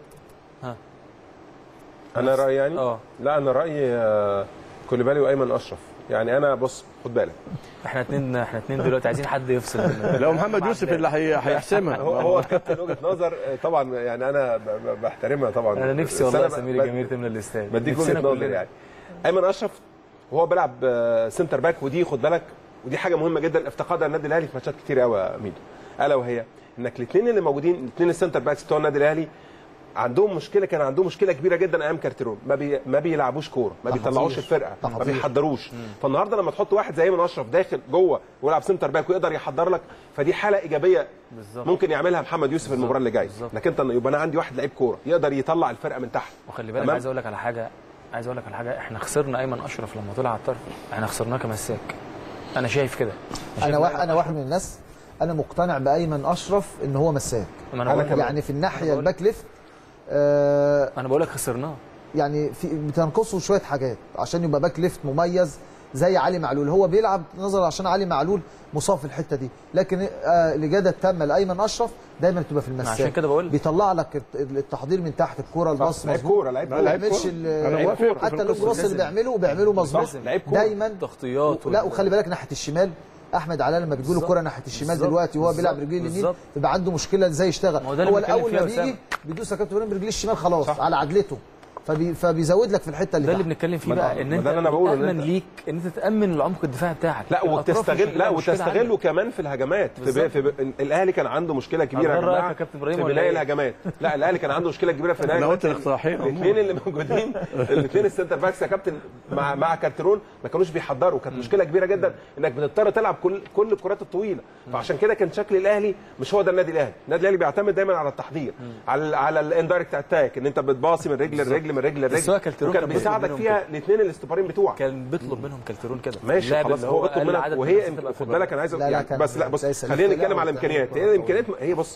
انا رايي يعني اه لا انا رايي آه، كوليبالي وايمن اشرف يعني انا بص خد بالك احنا اتنين احنا اتنين دلوقتي عايزين حد يفصل بينا. لو محمد يوسف اللي هي- هيحسمها هو هو كابتن وجهه نظر آه، طبعا يعني انا ب- ب- بحترمها طبعا انا نفسي بس والله أنا يا ب- سمير ب- الجماهير تملى الاستاد بديك نفسنا وجهه نظر كلنا. يعني ايمن اشرف وهو بيلعب آه، سنتر باك ودي خد بالك ودي حاجه مهمه جدا افتقدها النادي الاهلي في ماتشات كتير قوي يا ميدو الا وهي انك الاثنين اللي موجودين الاثنين السنتر باكس بتوع النادي الاهلي عندهم مشكله كان عندهم مشكله كبيره جدا ايام كارتيرون ما بي ما بيلعبوش كوره ما تحضير. بيطلعوش الفرقه ما تحضير. بيحضروش فالنهارده لما تحط واحد زي ايمن اشرف داخل جوه ويلعب سنتر باك ويقدر يحضر لك فدي حاله ايجابيه بالظبط ممكن يعملها محمد يوسف المباراه اللي جايه بالظبط. لكن انت يبقى انا عندي واحد لعيب كوره يقدر يطلع الفرقه من تحت وخلي بالك تمام؟ عايز اقول لك على حاجه عايز اقول لك على حاجه احنا خسرنا ايمن اشرف لما طلع على الطرف احنا خسرناه كمساك انا شايف كده انا واحد انا واحد من الناس انا مقتنع بايمن اشرف ان هو مساك ما انا بقول لك يعني في الناحيه بقول- الباك ليفت آه انا بقول لك خسرناه يعني في بتنقصه شويه حاجات عشان يبقى باك ليفت مميز زي علي معلول هو بيلعب نظرا عشان علي معلول مصاب في الحته دي لكن آه الاجاده التامه لايمن اشرف دايما بتبقى في المساك عشان كده بقول بيطلع لك الت- التحضير من تحت الكوره الباص لعيب مظبوط كوره لعيب ما كوره لعيب بيعملش كورة. ال- أنا موافق في حتى اللونج القصة باص دي. اللي بيعمله بيعمله مظبوط لعيب كورة. دايما تغطيات لا وخلي بالك ناحيه الشمال احمد علاء لما بتجيله الكره ناحيه الشمال بالظبط. دلوقتي وهو بيلعب بالظبط. رجليه اليمين بالظبط. يبقى عنده مشكله ازاي يشتغل ما هو ده اللي هو بنتكلم الاول فيه ما يا بيجي أسامة. بيدوس يا كابتن ابراهيم برجليه الشمال خلاص صح. على عدلته فبي فبيزود لك في الحته اللي ده اللي تحت. بنتكلم فيه ما بقى ده- ان ما انت ده اللي أنا بقوله، إن تامن أنت- ليك ان انت تامن العمق الدفاعي بتاعك لا الأطراف مش وتستغل هتبقى لا مشكلة وتستغله عندك. كمان في الهجمات في, بالظبط. ب... في ب... الاهلي كان عنده مشكله كبيره يا هتغير رأيك جماعه يا كابتن إبراهيم في ولا بناء إيه؟ الهجمات لا الاهلي كان عنده مشكله كبيره في بناء انا قلت الهجمات الاقتراحين الاثنين اللي موجودين الاثنين السنتر باكس يا كابتن مع مع كارترون ما كانوش بيحضروا كانت مشكله كبيره جدا انك بتضطر تلعب كل كل الكرات الطويله فعشان كده كان شكل الاهلي مش هو ده النادي الاهلي النادي الاهلي بيعتمد دايما على التحضير على على الاندايركت اتاك ان انت بتباصي من رجل لرجل من رجل بس هو لرجل كارتيرون وكان كان بيساعدك بيطلب فيها الاثنين الاستوبارين بتوعك كان بيطلب منهم كالترون كده ماشي اللاعب خلاص اللي هو بيطلب أقل منك عدد وهي من خد الأسئلة بالك انا عايز لا، لا، يعني كان بس لا بص زي سليم خلينا فلاح نتكلم على وبتاع الامكانيات كورة هي الامكانيات هي بص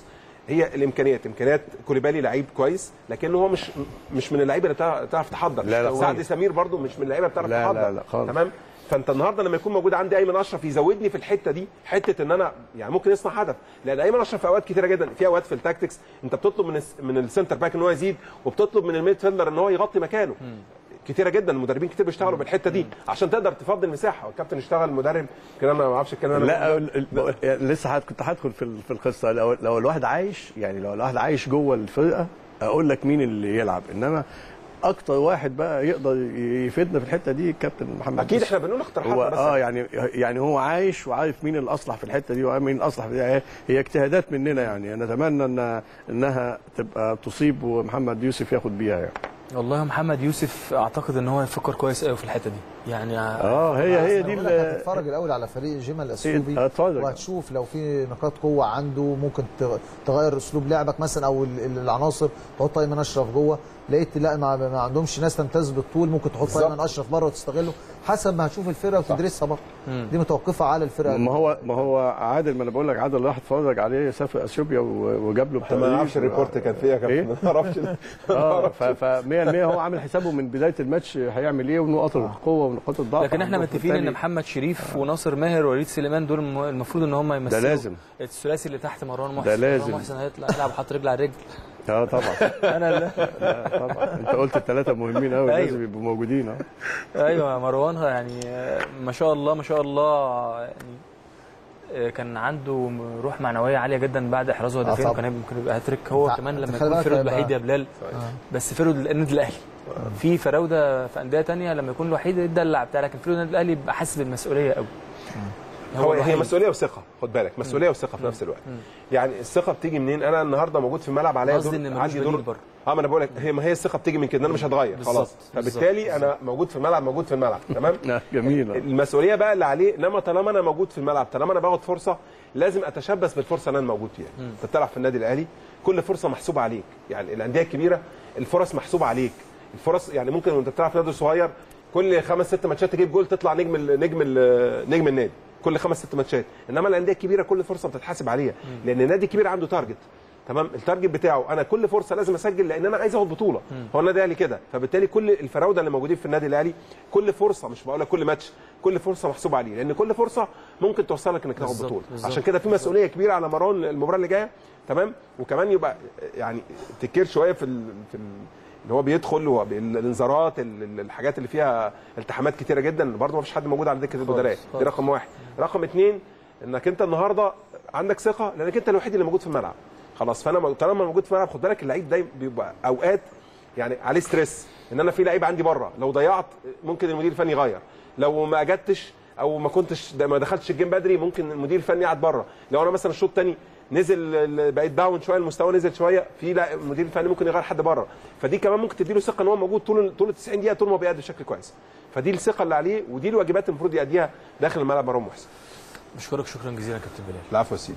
هي الامكانيات امكانيات كوليبالي لعيب كويس لكنه هو مش مش من اللعيبه اللي بتعرف تعرف تحضر لا، لا، سعد خالص. سمير برضو مش من اللعيبه بتعرف لا، تحضر لا، لا، خالص. تمام فانت النهارده لما يكون موجود عندي ايمن اشرف يزودني في الحته دي حته ان انا يعني ممكن يصنع هدف لان ايمن اشرف في اوقات كتيره جدا في اوقات في التاكتكس انت بتطلب من الس- من السنتر باك ان هو يزيد وبتطلب من الميد فيلدر ان هو يغطي مكانه كتيره جدا المدربين كتير بيشتغلوا بالحته دي عشان تقدر تفضي المساحه والكابتن اشتغل مدرب كده انا ما اعرفش الكلام اللي أنا لا بقوله. ال- ال- لسه هت- كنت هدخل في ال- في القصه لو لو الواحد عايش يعني لو الواحد عايش جوه الفرقه اقول لك مين اللي يلعب انما اكتر واحد بقى يقدر يفيدنا في الحته دي الكابتن محمد اكيد يوسف. احنا بنقول اقتراحات هو بس اه يعني يعني هو عايش وعارف مين الاصلح في الحته دي ومين الاصلح في دي هي- هي اجتهادات مننا يعني نتمنى ان انها تبقى تصيب ومحمد يوسف ياخد بيها يعني والله محمد يوسف اعتقد ان هو يفكر كويس قوي في الحته دي يعني اه هي هي دي بقول ال- لك هتتفرج الاول على فريق جيما الاثيوبي هتفرج. وهتشوف لو في نقاط قوه عنده ممكن ت- تغير اسلوب لعبك مثلا او ال- ال- العناصر تحط ايمن اشرف جوه لقيت لا ما, ما عندهمش ناس تمتاز بالطول ممكن تحط بالظبط. ايمن اشرف بره وتستغله حسب ما هتشوف الفرقه وتدرسها برضه دي متوقفه على الفرقه ما هو ما هو عادل ما انا بقول لك عادل راح اتفرج عليه سافر اثيوبيا و- وجاب له احنا ما نعرفش بتقرير. الريبورت كان فيها يا إيه؟ كابتن ما نعرفش اه ف ف 100% هو عامل حسابه من بدايه الماتش هيعمل ايه ونقاط القوه ونقاط الضعف لكن احنا عنده. متفقين ان فبالتالي محمد شريف وناصر ماهر ووليد سليمان دول الم- المفروض ان هم يمثلوا لازم. الثلاثي اللي تحت مروان محسن ده لازم. مروان محسن هيطلع يلعب حاطط رجل على رجل اه طبعا انا لا لا طبعا انت قلت الثلاثه مهمين قوي أيوة. لازم يبقوا موجودين اه ايوه مروان يعني آه، ما شاء الله ما شاء الله يعني آه، كان عنده روح معنويه عاليه جدا بعد احرازه هدفين طبعا. وكان ممكن يبقى هاتريك هو تع- كمان لما تخيل يكون بقى فرد هيبقى- الوحيد يا بلال بس فرد النادي الاهلي في فراوده في انديه تانية لما يكون الوحيد يدلع بتاع لكن فرد النادي الاهلي بيبقى حاسس بالمسؤوليه قوي هو هي الوحيد. مسؤوليه وثقه خد بالك مسؤوليه وثقه في نفس الوقت يعني الثقه بتيجي منين انا النهارده موجود في الملعب عليا قصدي إن ملوش عندي بديل دور بره. اه ما انا بقول لك هي ما هي الثقه بتيجي من كده إن انا مش هتغير بالظبط، خلاص بالظبط، فبالتالي انا موجود في الملعب موجود في الملعب تمام لا، جميل آه. المسؤوليه بقى اللي عليه انما طالما انا موجود في الملعب طالما انا باخد فرصه لازم اتشبث بالفرصه اللي انا موجود فيها انت بتلعب في النادي الاهلي كل فرصه محسوبه عليك يعني الانديه الكبيره الفرص محسوبه عليك الفرص يعني ممكن وانت بتلعب في نادي صغير كل خمس ست ماتشات تجيب جول تطلع نجم ال- نجم ال- نجم النادي كل خمس ست ماتشات انما الانديه الكبيره كل فرصه بتتحاسب عليها لان النادي الكبير عنده تارجت تمام التارجت بتاعه انا كل فرصه لازم اسجل لان انا عايز اخد بطوله هو النادي الاهلي كده فبالتالي كل الفراوده اللي موجودين في النادي الاهلي كل فرصه مش بقول لك كل ماتش كل فرصه محسوبه عليه لان كل فرصه ممكن توصلك انك تاخد بالظبط، بطوله بالظبط. عشان كده في مسؤوليه كبيره على مروان المباراه اللي جايه تمام وكمان يبقى يعني تكير شويه في ال... في ال... اللي هو بيدخل هو بي- الانذارات ال- ال- الحاجات اللي فيها التحامات كتيره جدا برضه ما فيش حد موجود على دكه البدلاء دي خالص. رقم واحد رقم اثنين انك انت النهارده عندك ثقه لانك انت الوحيد اللي موجود في الملعب خلاص فانا م- طالما موجود في الملعب خد بالك اللعيب دايما بيبقى اوقات يعني عليه ستريس ان انا في لعيب عندي بره لو ضيعت ممكن المدير الفني يغير لو ما اجدتش او ما كنتش ما دخلتش الجيم بدري ممكن المدير الفني قاعد بره لو انا مثلا الشوط الثاني نزل ال- بقيت داون شويه المستوى نزل شويه في لا المدير الفني ممكن يغير حد بره فدي كمان ممكن تديله ثقه ان هو موجود طول طول ال 90 دقيقه طول ما بيأدي بشكل كويس فدي الثقه اللي عليه ودي الواجبات المفروض يأديها داخل الملعب مروان محسن بشكرك شكرا جزيلا يا كابتن بلال العفو يا سيدي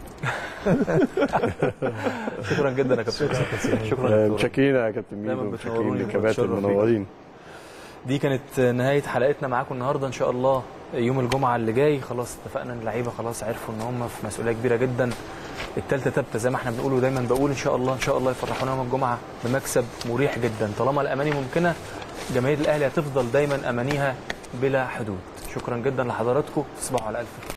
شكرا جدا يا كابتن شكرا آه، يا دكتور. متشكرين يا كابتن دايما ميدو بتنوروني متشكرين للكباتن وبتشرف بيك. منورين دي كانت نهاية حلقتنا معاكم النهاردة إن شاء الله يوم الجمعة اللي جاي خلاص اتفقنا إن اللعيبة خلاص عرفوا إن هم في مسؤولية كبيرة جدا التالتة تابتة زي ما احنا بنقول ودايما بقول إن شاء الله إن شاء الله يفرحونا يوم الجمعة بمكسب مريح جدا طالما الأماني ممكنة جماهير الأهلي هتفضل دايما أمانيها بلا حدود شكرا جدا لحضراتكم تصبحوا على ألف خير